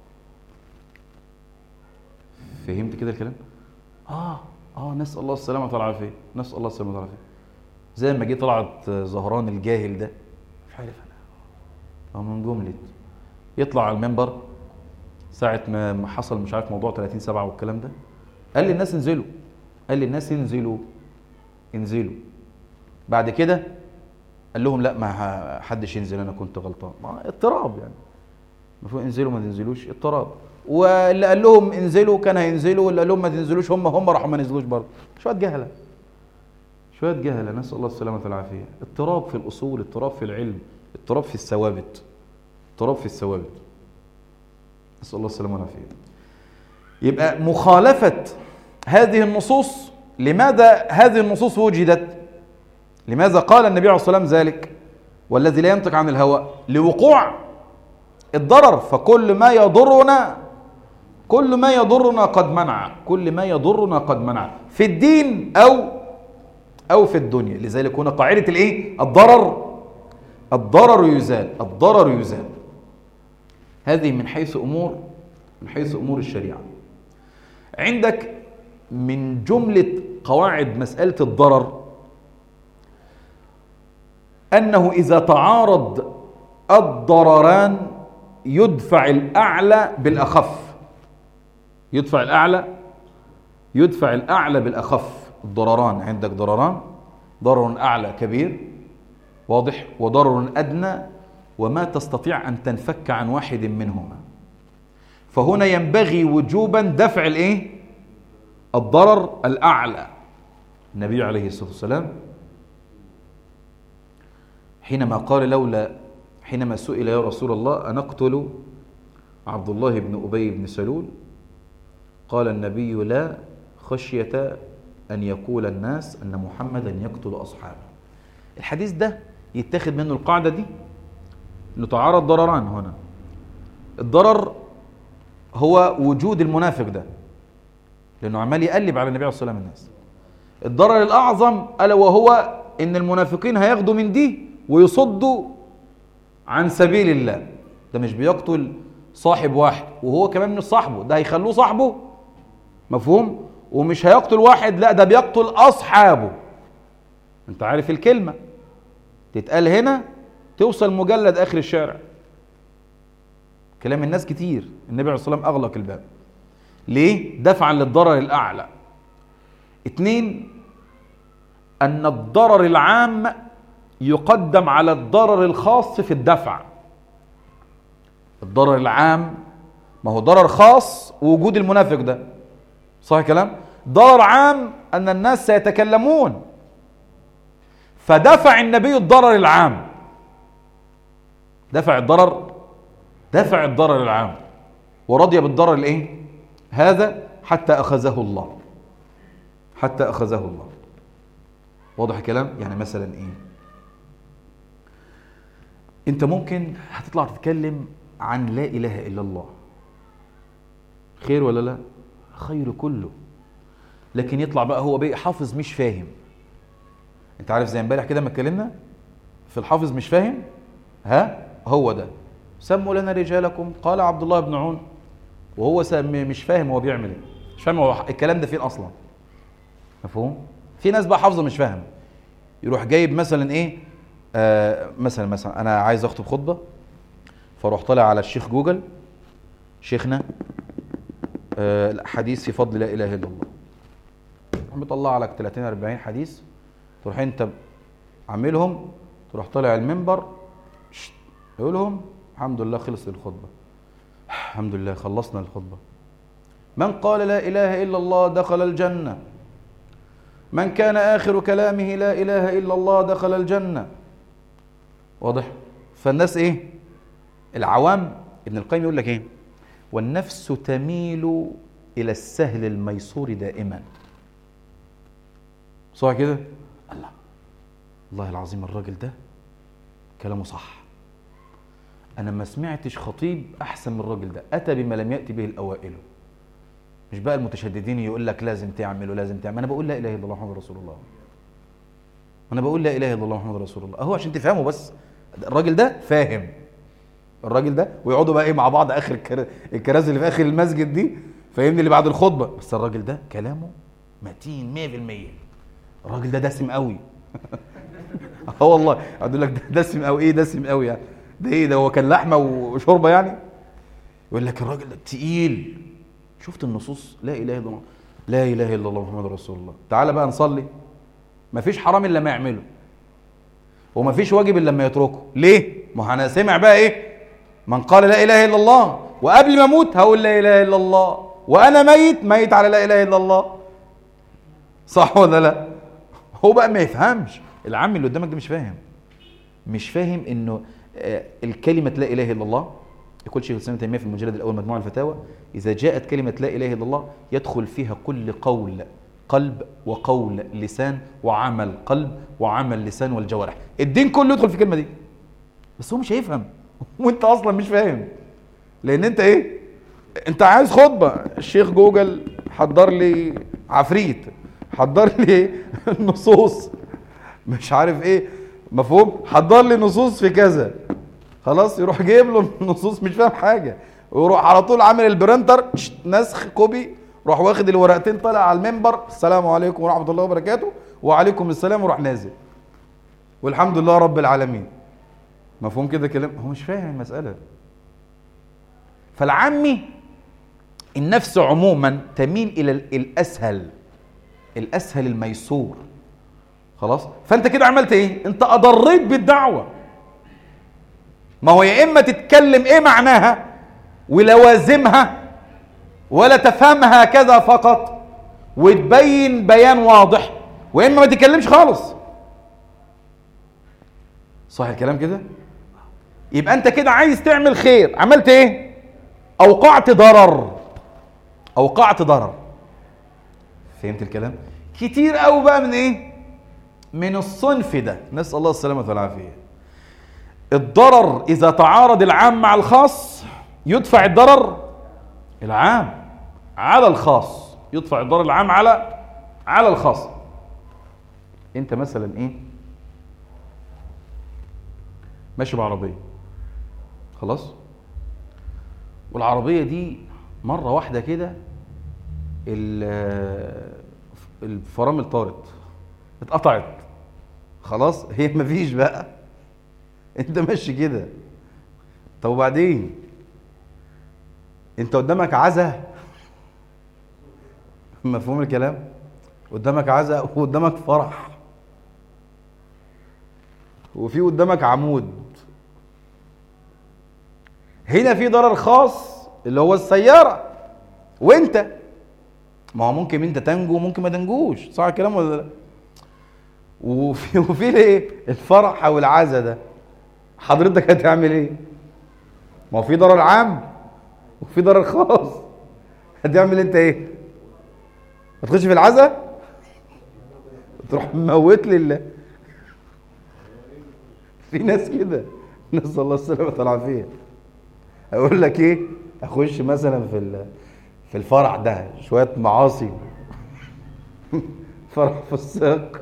فهمت كده الكلام اه اه نسال الله السلامه والعافيه نسال الله السلامه والعافيه زي ما جه طلعت زهران الجاهل ده مش عارف انا هو من جمله يطلع على المنبر ساعه ما حصل مش عارف موضوع 30 7 والكلام ده قال للناس انزلوا قال للناس انزلوا انزلوا بعد كده قال لهم لا ما حدش ينزل انا كنت غلطان ما اضطراب يعني المفروض انزلوا ما تنزلوش اضطراب واللي قال لهم انزلوا كان هينزلوا واللي قال لهم ما تنزلوش هم هم راحوا ما نزلوش برضه شويه جهله شويه جهله نسال الله السلامه والعافيه اضطراب في الاصول اضطراب في العلم اضطراب في الثوابت اضطراب في الثوابت نسال الله السلامه والعافيه يبقى مخالفه هذه النصوص لماذا هذه النصوص وجدت لماذا قال النبي عليه الصلاة والسلام ذلك والذي لا ينطق عن الهوى لوقوع الضرر فكل ما يضرنا كل ما يضرنا قد منع كل ما يضرنا قد منع في الدين أو أو في الدنيا لذلك هنا قاعدة الإيه الضرر الضرر يزال الضرر يزال هذه من حيث أمور من حيث أمور الشريعة عندك من جملة قواعد مسألة الضرر أنه إذا تعارض الضرران يدفع الأعلى بالأخف يدفع الأعلى يدفع الأعلى بالأخف الضرران عندك ضرران ضرر أعلى كبير واضح وضرر أدنى وما تستطيع أن تنفك عن واحد منهما فهنا ينبغي وجوبا دفع الايه الضرر الأعلى النبي عليه الصلاة والسلام حينما قال لولا حينما سئل يا رسول الله أنقتل عبد الله بن أبي بن سلول قال النبي لا خشية أن يقول الناس أن محمدا يقتل أصحابه الحديث ده يتخذ منه القاعدة دي أنه تعارض ضرران هنا الضرر هو وجود المنافق ده لأنه عمال يقلب على النبي عليه الصلاة والسلام الناس الضرر الأعظم ألا وهو إن المنافقين هياخدوا من دي ويصدوا عن سبيل الله ده مش بيقتل صاحب واحد وهو كمان مش صاحبه ده هيخلوه صاحبه مفهوم ومش هيقتل واحد لا ده بيقتل أصحابه انت عارف الكلمة تتقال هنا توصل مجلد آخر الشارع كلام الناس كتير النبي عليه الصلاة والسلام أغلق الباب ليه؟ دفعا للضرر الأعلى اتنين أن الضرر العام يقدم على الضرر الخاص في الدفع الضرر العام ما هو ضرر خاص وجود المنافق ده صح الكلام ضرر عام أن الناس سيتكلمون فدفع النبي الضرر العام دفع الضرر دفع الضرر العام ورضي بالضرر الايه هذا حتى اخذه الله حتى اخذه الله واضح الكلام يعني مثلا ايه انت ممكن هتطلع تتكلم عن لا اله الا الله خير ولا لا خير كله لكن يطلع بقى هو بقى حافظ مش فاهم انت عارف زي امبارح كده ما اتكلمنا في الحافظ مش فاهم ها هو ده سموا لنا رجالكم قال عبد الله بن عون وهو مش فاهم هو بيعمل ايه مش فاهم هو الكلام ده فين اصلا مفهوم في ناس بقى حافظه مش فاهم يروح جايب مثلا ايه آه مثلا مثلا انا عايز اخطب خطبه فاروح طالع على الشيخ جوجل شيخنا آه حديث في فضل لا اله الا الله مطلع لك 30 40 حديث تروح انت عاملهم تروح طالع المنبر يقولهم الحمد لله خلص الخطبه الحمد لله خلصنا الخطبه من قال لا اله الا الله دخل الجنه من كان اخر كلامه لا اله الا الله دخل الجنه واضح فالناس ايه العوام ابن القيم يقول لك ايه والنفس تميل الى السهل الميسور دائما صح كده الله والله العظيم الراجل ده كلامه صح انا ما سمعتش خطيب احسن من الراجل ده اتى بما لم ياتي به الاوائل مش بقى المتشددين يقول لك لازم تعمل ولازم تعمل انا بقول لا اله الا الله محمد رسول الله انا بقول لا اله الا الله محمد رسول الله اهو عشان تفهموا بس الراجل ده فاهم الراجل ده ويقعدوا بقى ايه مع بعض اخر الكراسي اللي في اخر المسجد دي فاهمني اللي بعد الخطبه بس الراجل ده كلامه متين 100% الراجل ده دسم قوي اه والله اقول لك دسم قوي ايه دسم قوي يعني ده ايه ده هو كان لحمه وشوربه يعني يقول لك الراجل ده تقيل شفت النصوص لا اله الا الله لا اله الا الله محمد رسول الله تعالى بقى نصلي مفيش حرام الا ما يعمله ومفيش واجب الا لما يتركه ليه ما انا سمع بقى ايه من قال لا اله الا الله وقبل ما اموت هقول لا اله الا الله وانا ميت ميت على لا اله الا الله صح ولا لا هو بقى ما يفهمش العم اللي قدامك ده مش فاهم مش فاهم انه الكلمة لا إله إلا الله يقول شيخ الإسلام تيمية في المجلد الأول مجموع الفتاوى إذا جاءت كلمة لا إله إلا الله يدخل فيها كل قول قلب وقول لسان وعمل قلب وعمل لسان والجوارح الدين كله يدخل في الكلمة دي بس هو مش هيفهم وانت اصلا مش فاهم لان انت ايه انت عايز خطبة الشيخ جوجل حضر لي عفريت حضر لي نصوص مش عارف ايه مفهوم حضر لي نصوص في كذا خلاص يروح جايب له النصوص مش فاهم حاجه ويروح على طول عامل البرنتر نسخ كوبي روح واخد الورقتين طالع على المنبر السلام عليكم ورحمه الله وبركاته وعليكم السلام وراح نازل والحمد لله رب العالمين مفهوم كده كلام هو مش فاهم المساله فالعمي النفس عموما تميل الى الاسهل الاسهل الميسور خلاص فانت كده عملت ايه انت اضريت بالدعوه ما هو يا اما تتكلم ايه معناها ولوازمها ولا تفهمها كذا فقط وتبين بيان واضح واما ما تتكلمش خالص صح الكلام كده يبقى انت كده عايز تعمل خير عملت ايه اوقعت ضرر اوقعت ضرر فهمت الكلام كتير قوي بقى من ايه من الصنف ده نسال الله السلامه والعافيه الضرر اذا تعارض العام مع الخاص يدفع الضرر العام على الخاص يدفع الضرر العام على على الخاص انت مثلا ايه ماشي بعربيه خلاص والعربيه دي مره واحده كده الفرامل طارت اتقطعت خلاص هي مفيش بقى انت ماشي كده طب وبعدين انت قدامك عزا مفهوم الكلام قدامك عزا وقدامك فرح وفي قدامك عمود هنا في ضرر خاص اللي هو السيارة وانت ما هو ممكن انت تنجو وممكن ما تنجوش صح الكلام ولا لا وفي وفي ايه الفرح او العزا ده حضرتك هتعمل ايه ما هو في ضرر عام وفي ضرر خاص هتعمل انت ايه هتخش في العزا تروح موت لله في ناس كده نسال الله السلامه والعافيه اقول لك ايه اخش مثلا في في الفرح ده شويه معاصي فرح فساق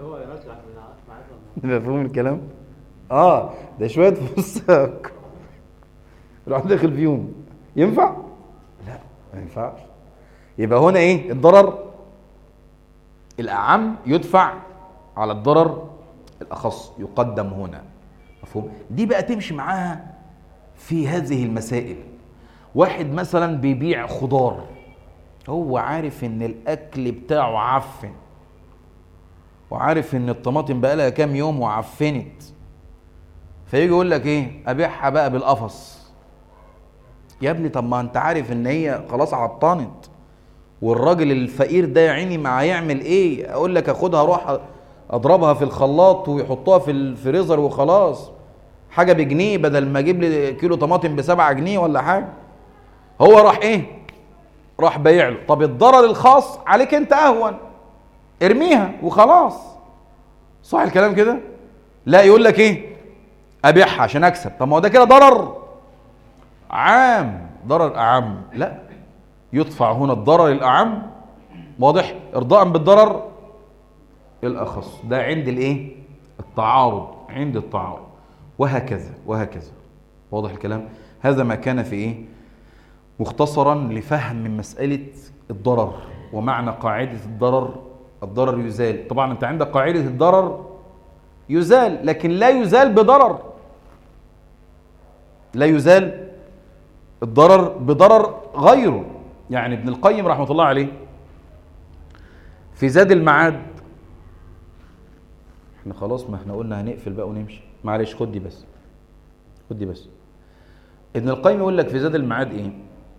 مفهوم الكلام اه ده شويه فساق روح داخل فيهم ينفع لا ما ينفعش يبقى هنا ايه الضرر الاعم يدفع على الضرر الاخص يقدم هنا مفهوم دي بقى تمشي معاها في هذه المسائل واحد مثلا بيبيع خضار هو عارف ان الاكل بتاعه عفن وعارف ان الطماطم بقى لها كام يوم وعفنت فيجي يقول لك ايه ابيعها بقى بالقفص يا ابني طب ما انت عارف ان هي خلاص عطنت والراجل الفقير ده يا عيني ما هيعمل ايه اقول لك اخدها اروح اضربها في الخلاط ويحطوها في الفريزر وخلاص حاجه بجنيه بدل ما اجيب لي كيلو طماطم بسبعة جنيه ولا حاجه هو راح ايه راح بايع له طب الضرر الخاص عليك انت اهون ارميها وخلاص صح الكلام كده لا يقول لك ايه ابيعها عشان اكسب طب ما هو ده كده ضرر عام ضرر اعم لا يدفع هنا الضرر الاعم واضح ارضاء بالضرر الاخص ده عند الايه التعارض عند التعارض وهكذا وهكذا واضح الكلام هذا ما كان في ايه مختصرا لفهم مسألة الضرر ومعنى قاعدة الضرر الضرر يزال طبعا انت عندك قاعدة الضرر يزال لكن لا يزال بضرر لا يزال الضرر بضرر غيره يعني ابن القيم رحمة الله عليه في زاد المعاد احنا خلاص ما احنا قلنا هنقفل بقى ونمشي معلش خد دي بس خد دي بس ابن القيم يقول لك في زاد المعاد ايه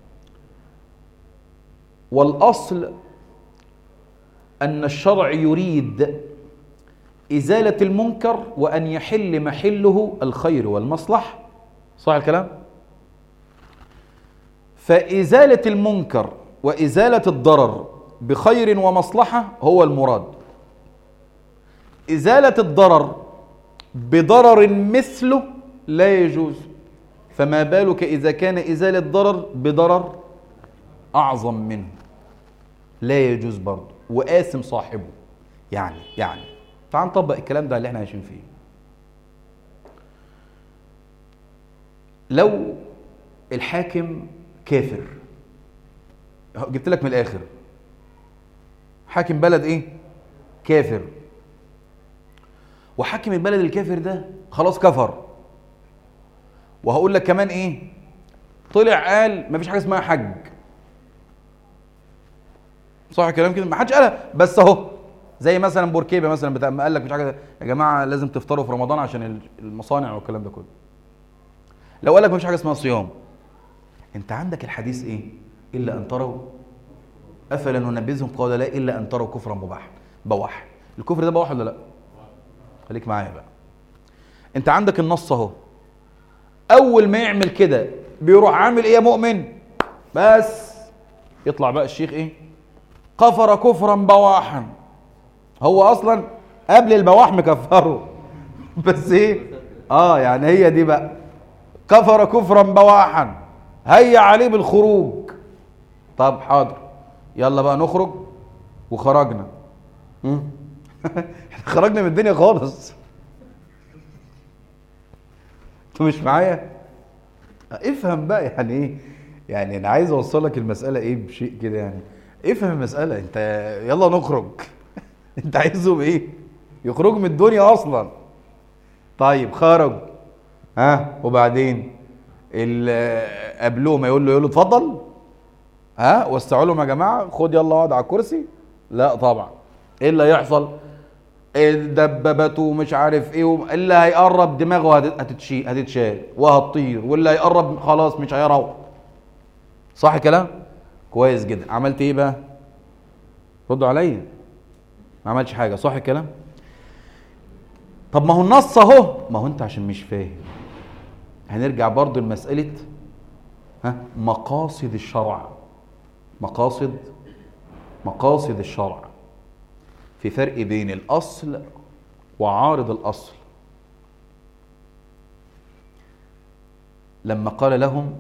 والاصل ان الشرع يريد ازاله المنكر وان يحل محله الخير والمصلحه صح الكلام فازاله المنكر وازاله الضرر بخير ومصلحه هو المراد ازاله الضرر بضرر مثله لا يجوز فما بالك اذا كان ازاله ضرر بضرر اعظم منه لا يجوز برضه وآثم صاحبه يعني يعني تعال نطبق الكلام ده اللي احنا عايشين فيه لو الحاكم كافر جبت لك من الاخر حاكم بلد ايه كافر وحاكم البلد الكافر ده خلاص كفر وهقول لك كمان ايه طلع قال مفيش حاجه اسمها حج صح الكلام كده ما حدش قالها بس اهو زي مثلا بوركيبه مثلا بتاع ما قال لك مش حاجه يا جماعه لازم تفطروا في رمضان عشان المصانع والكلام ده كله لو قال لك مفيش حاجه اسمها صيام انت عندك الحديث ايه الا ان تروا افلا ننبذهم قال لا الا ان تروا كفرا مباحا بواح الكفر ده بواح ولا لا خليك معايا بقى انت عندك النص اهو اول ما يعمل كده بيروح عامل ايه يا مؤمن بس يطلع بقى الشيخ ايه كفر كفرا بواحا هو اصلا قبل البواح مكفره بس ايه اه يعني هي دي بقى كفر كفرا بواحا هيا عليه بالخروج طب حاضر يلا بقى نخرج وخرجنا خرجنا من الدنيا خالص انتوا مش معايا افهم بقى يعني ايه يعني انا عايز اوصل لك المساله ايه بشيء كده يعني افهم المساله انت يلا نخرج انت عايزهم ايه يخرجوا من الدنيا اصلا طيب خرج ها وبعدين قبلهم يقول له يقول له اتفضل ها وسعوا لهم يا جماعه خد يلا اقعد على الكرسي لا طبعا ايه اللي هيحصل الدبابات ومش عارف ايه اللي هيقرب دماغه هتتشي هتتشال وهتطير واللي هيقرب خلاص مش هيروح صح كلام كويس جدا عملت ايه بقى ردوا عليا ما عملتش حاجه صح الكلام طب ما هو النص اهو ما هو انت عشان مش فاهم هنرجع برضو لمساله ها مقاصد الشرع مقاصد مقاصد الشرع في فرق بين الأصل وعارض الأصل لما قال لهم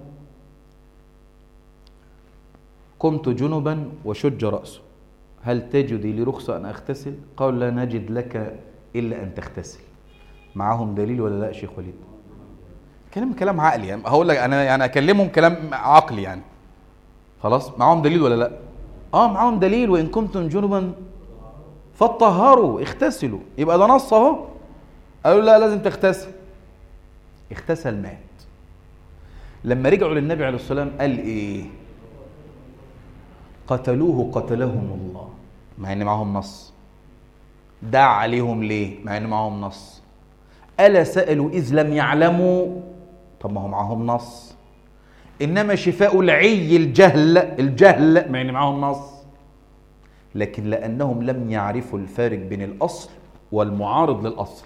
قمت جنبا وشج رأسه هل تجدي لي رخصة أن أغتسل قال لا نجد لك إلا أن تغتسل معهم دليل ولا لا شيخ وليد كلام كلام عقلي يعني هقول لك انا يعني اكلمهم كلام عقلي يعني خلاص معاهم دليل ولا لا اه معاهم دليل وان كنتم جنبا فطهروا اغتسلوا يبقى ده نص اهو قالوا لا لازم تغتسل اغتسل مات لما رجعوا للنبي عليه الصلاه والسلام قال ايه قتلوه قتلهم الله مع ان معاهم نص دع عليهم ليه مع ان معاهم نص الا سالوا اذ لم يعلموا طب ما هو معاهم نص انما شفاء العي الجهل الجهل مع ان معاهم نص لكن لأنهم لم يعرفوا الفارق بين الأصل والمعارض للأصل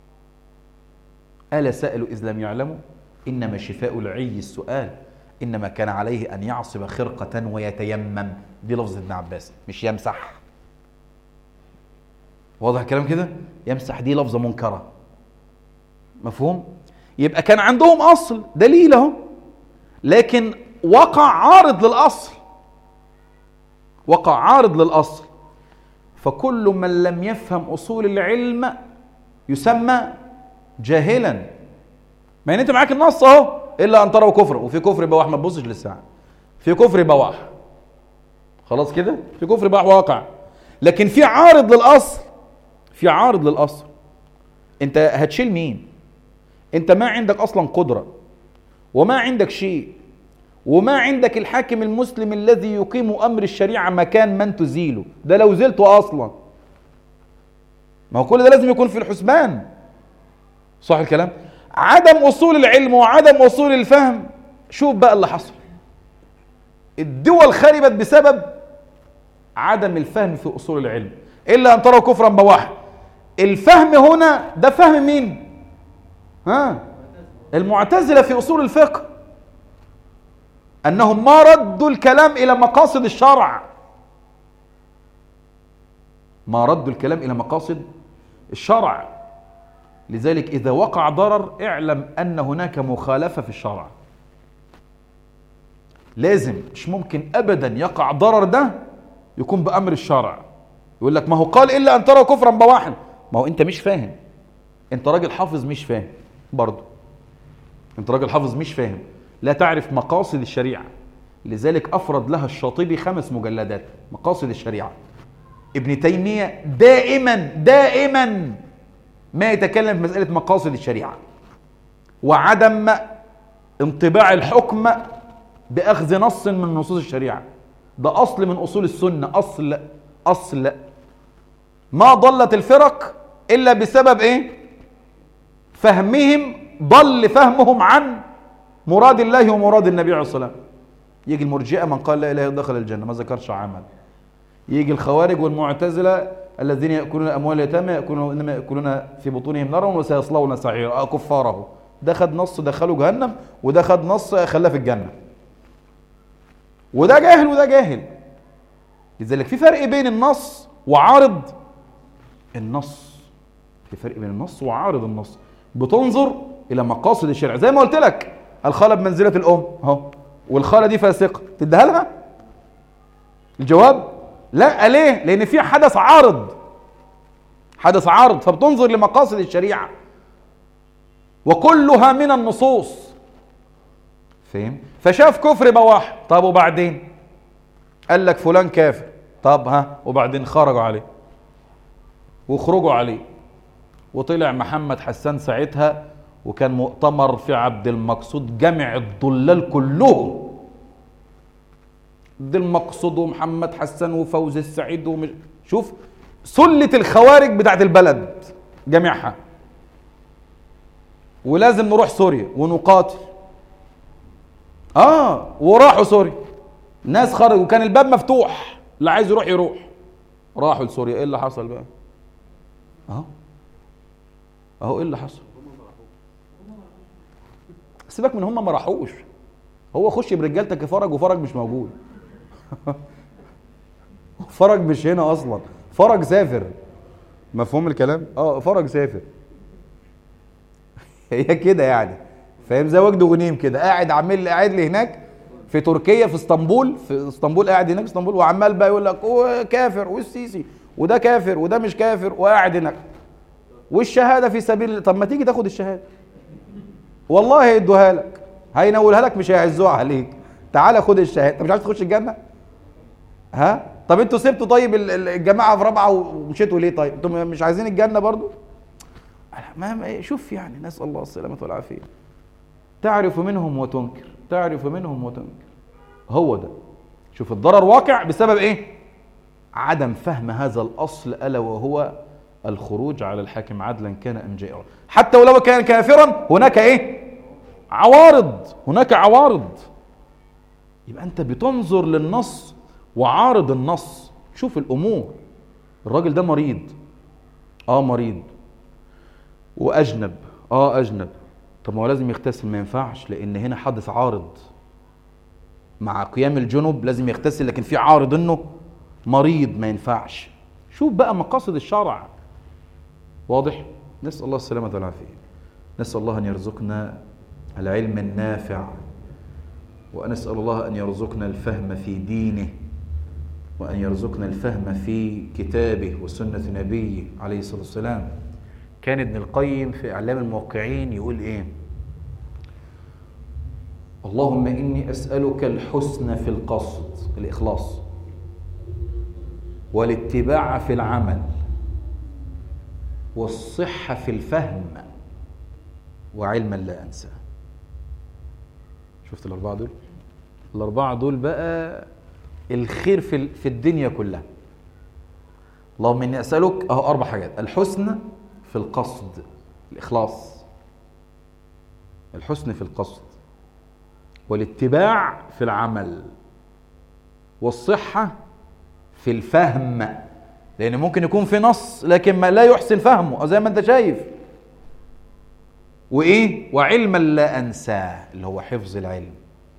ألا سألوا إذ لم يعلموا إنما شفاء العي السؤال إنما كان عليه أن يعصب خرقة ويتيمم دي لفظ ابن عباس مش يمسح واضح الكلام كده يمسح دي لفظة منكرة مفهوم يبقى كان عندهم أصل دليل اهو لكن وقع عارض للأصل وقع عارض للأصل فكل من لم يفهم أصول العلم يسمى جاهلا ما ان انت معاك النص اهو الا ان تروا كفر وفي كفر بواح ما تبصش للساعه في كفر بواح خلاص كده في كفر بواح واقع لكن في عارض للاصل في عارض للاصل انت هتشيل مين انت ما عندك اصلا قدره وما عندك شيء وما عندك الحاكم المسلم الذي يقيم امر الشريعه مكان من تزيله ده لو زلته اصلا ما هو كل ده لازم يكون في الحسبان صح الكلام عدم اصول العلم وعدم اصول الفهم شوف بقى اللي حصل الدول خربت بسبب عدم الفهم في اصول العلم الا ان تروا كفرا بواحا الفهم هنا ده فهم مين ها المعتزله في اصول الفقه أنهم ما ردوا الكلام إلى مقاصد الشرع ما ردوا الكلام إلى مقاصد الشرع لذلك إذا وقع ضرر اعلم أن هناك مخالفة في الشرع لازم مش ممكن أبدا يقع ضرر ده يكون بأمر الشرع يقول لك ما هو قال إلا أن ترى كفرا بواحا ما هو أنت مش فاهم أنت راجل حافظ مش فاهم برضه أنت راجل حافظ مش فاهم لا تعرف مقاصد الشريعة لذلك أفرد لها الشاطبي خمس مجلدات مقاصد الشريعة ابن تيمية دائما دائما ما يتكلم في مسألة مقاصد الشريعة وعدم انطباع الحكم بأخذ نص من نصوص الشريعة ده أصل من أصول السنة أصل أصل ما ضلت الفرق إلا بسبب إيه فهمهم ضل فهمهم عن مراد الله ومراد النبي عليه الصلاة والسلام يجي المرجئة من قال لا إله إلا دخل الجنة ما ذكرش عمل يجي الخوارج والمعتزلة الذين يأكلون أموال اليتامى يأكلون إنما يأكلون في بطونهم نارا وسيصلون سعيرا كفاره ده خد نص دخله جهنم وده خد نص خلاه في الجنة وده جاهل وده جاهل لذلك في فرق بين النص وعارض النص في فرق بين النص وعارض النص بتنظر الى مقاصد الشرع زي ما قلت لك الخاله بمنزله الام اهو والخاله دي فاسقه تديها لها الجواب لا ليه لان في حدث عارض حدث عارض فبتنظر لمقاصد الشريعه وكلها من النصوص فهم فشاف كفر بواح طب وبعدين قال لك فلان كافر طب ها وبعدين خرجوا عليه وخرجوا عليه وطلع محمد حسان ساعتها وكان مؤتمر في عبد المقصود جمع الضلال كلهم عبد المقصود ومحمد حسان وفوز السعيد ومش شوف سلة الخوارج بتاعت البلد جميعها ولازم نروح سوريا ونقاتل اه وراحوا سوريا ناس خرجوا وكان الباب مفتوح اللي عايز يروح يروح راحوا لسوريا ايه اللي حصل بقى اهو اهو ايه اللي حصل سيبك من هم ما راحوش هو خش برجالتك فرج وفرج مش موجود فرج مش هنا اصلا فرج سافر مفهوم الكلام اه فرج سافر هي كده يعني فاهم زي وجد غنيم كده قاعد عامل قاعد لي هناك في تركيا في اسطنبول في اسطنبول قاعد هناك في اسطنبول وعمال بقى يقول لك هو كافر والسيسي وده كافر وده مش كافر وقاعد هناك والشهاده في سبيل طب ما تيجي تاخد الشهاده والله هيدوها لك هينولها لك مش هيعزوها عليك تعالى خد الشهاده انت مش عايز تخش الجنه ها طب انتوا سبتوا طيب الجماعه في رابعه ومشيتوا ليه طيب انتوا مش عايزين الجنه برضو ما شوف يعني نسال الله السلامه والعافيه تعرف منهم وتنكر تعرف منهم وتنكر هو ده شوف الضرر واقع بسبب ايه عدم فهم هذا الاصل الا وهو الخروج على الحاكم عدلا كان ام جائرا حتى ولو كان كافرا هناك ايه عوارض هناك عوارض يبقى انت بتنظر للنص وعارض النص شوف الامور الراجل ده مريض اه مريض واجنب اه اجنب طب ما هو لازم يغتسل ما ينفعش لان هنا حدث عارض مع قيام الجنب لازم يغتسل لكن في عارض انه مريض ما ينفعش شوف بقى مقاصد الشرع واضح نسال الله السلامه والعافيه نسال الله ان يرزقنا العلم النافع ونسال الله ان يرزقنا الفهم في دينه وان يرزقنا الفهم في كتابه وسنه نبيه عليه الصلاه والسلام كان ابن القيم في اعلام الموقعين يقول ايه اللهم اني اسالك الحسن في القصد الاخلاص والاتباع في العمل والصحه في الفهم وعلما لا انسى شفت الاربعه دول الاربعه دول بقى الخير في في الدنيا كلها اللهم اني اسالك اهو اربع حاجات الحسن في القصد الإخلاص الحسن في القصد والاتباع في العمل والصحة في الفهم لأن ممكن يكون في نص لكن ما لا يحسن فهمه زي ما أنت شايف وإيه وعلما لا أنساه اللي هو حفظ العلم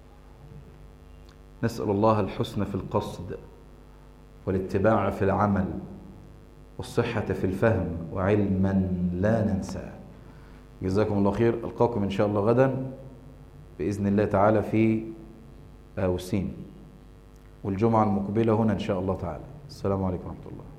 نسأل الله الحسن في القصد والاتباع في العمل والصحة في الفهم وعلما لا ننساه جزاكم الله خير ألقاكم إن شاء الله غدا بإذن الله تعالى في أوسين والجمعة المقبلة هنا إن شاء الله تعالى السلام عليكم ورحمة الله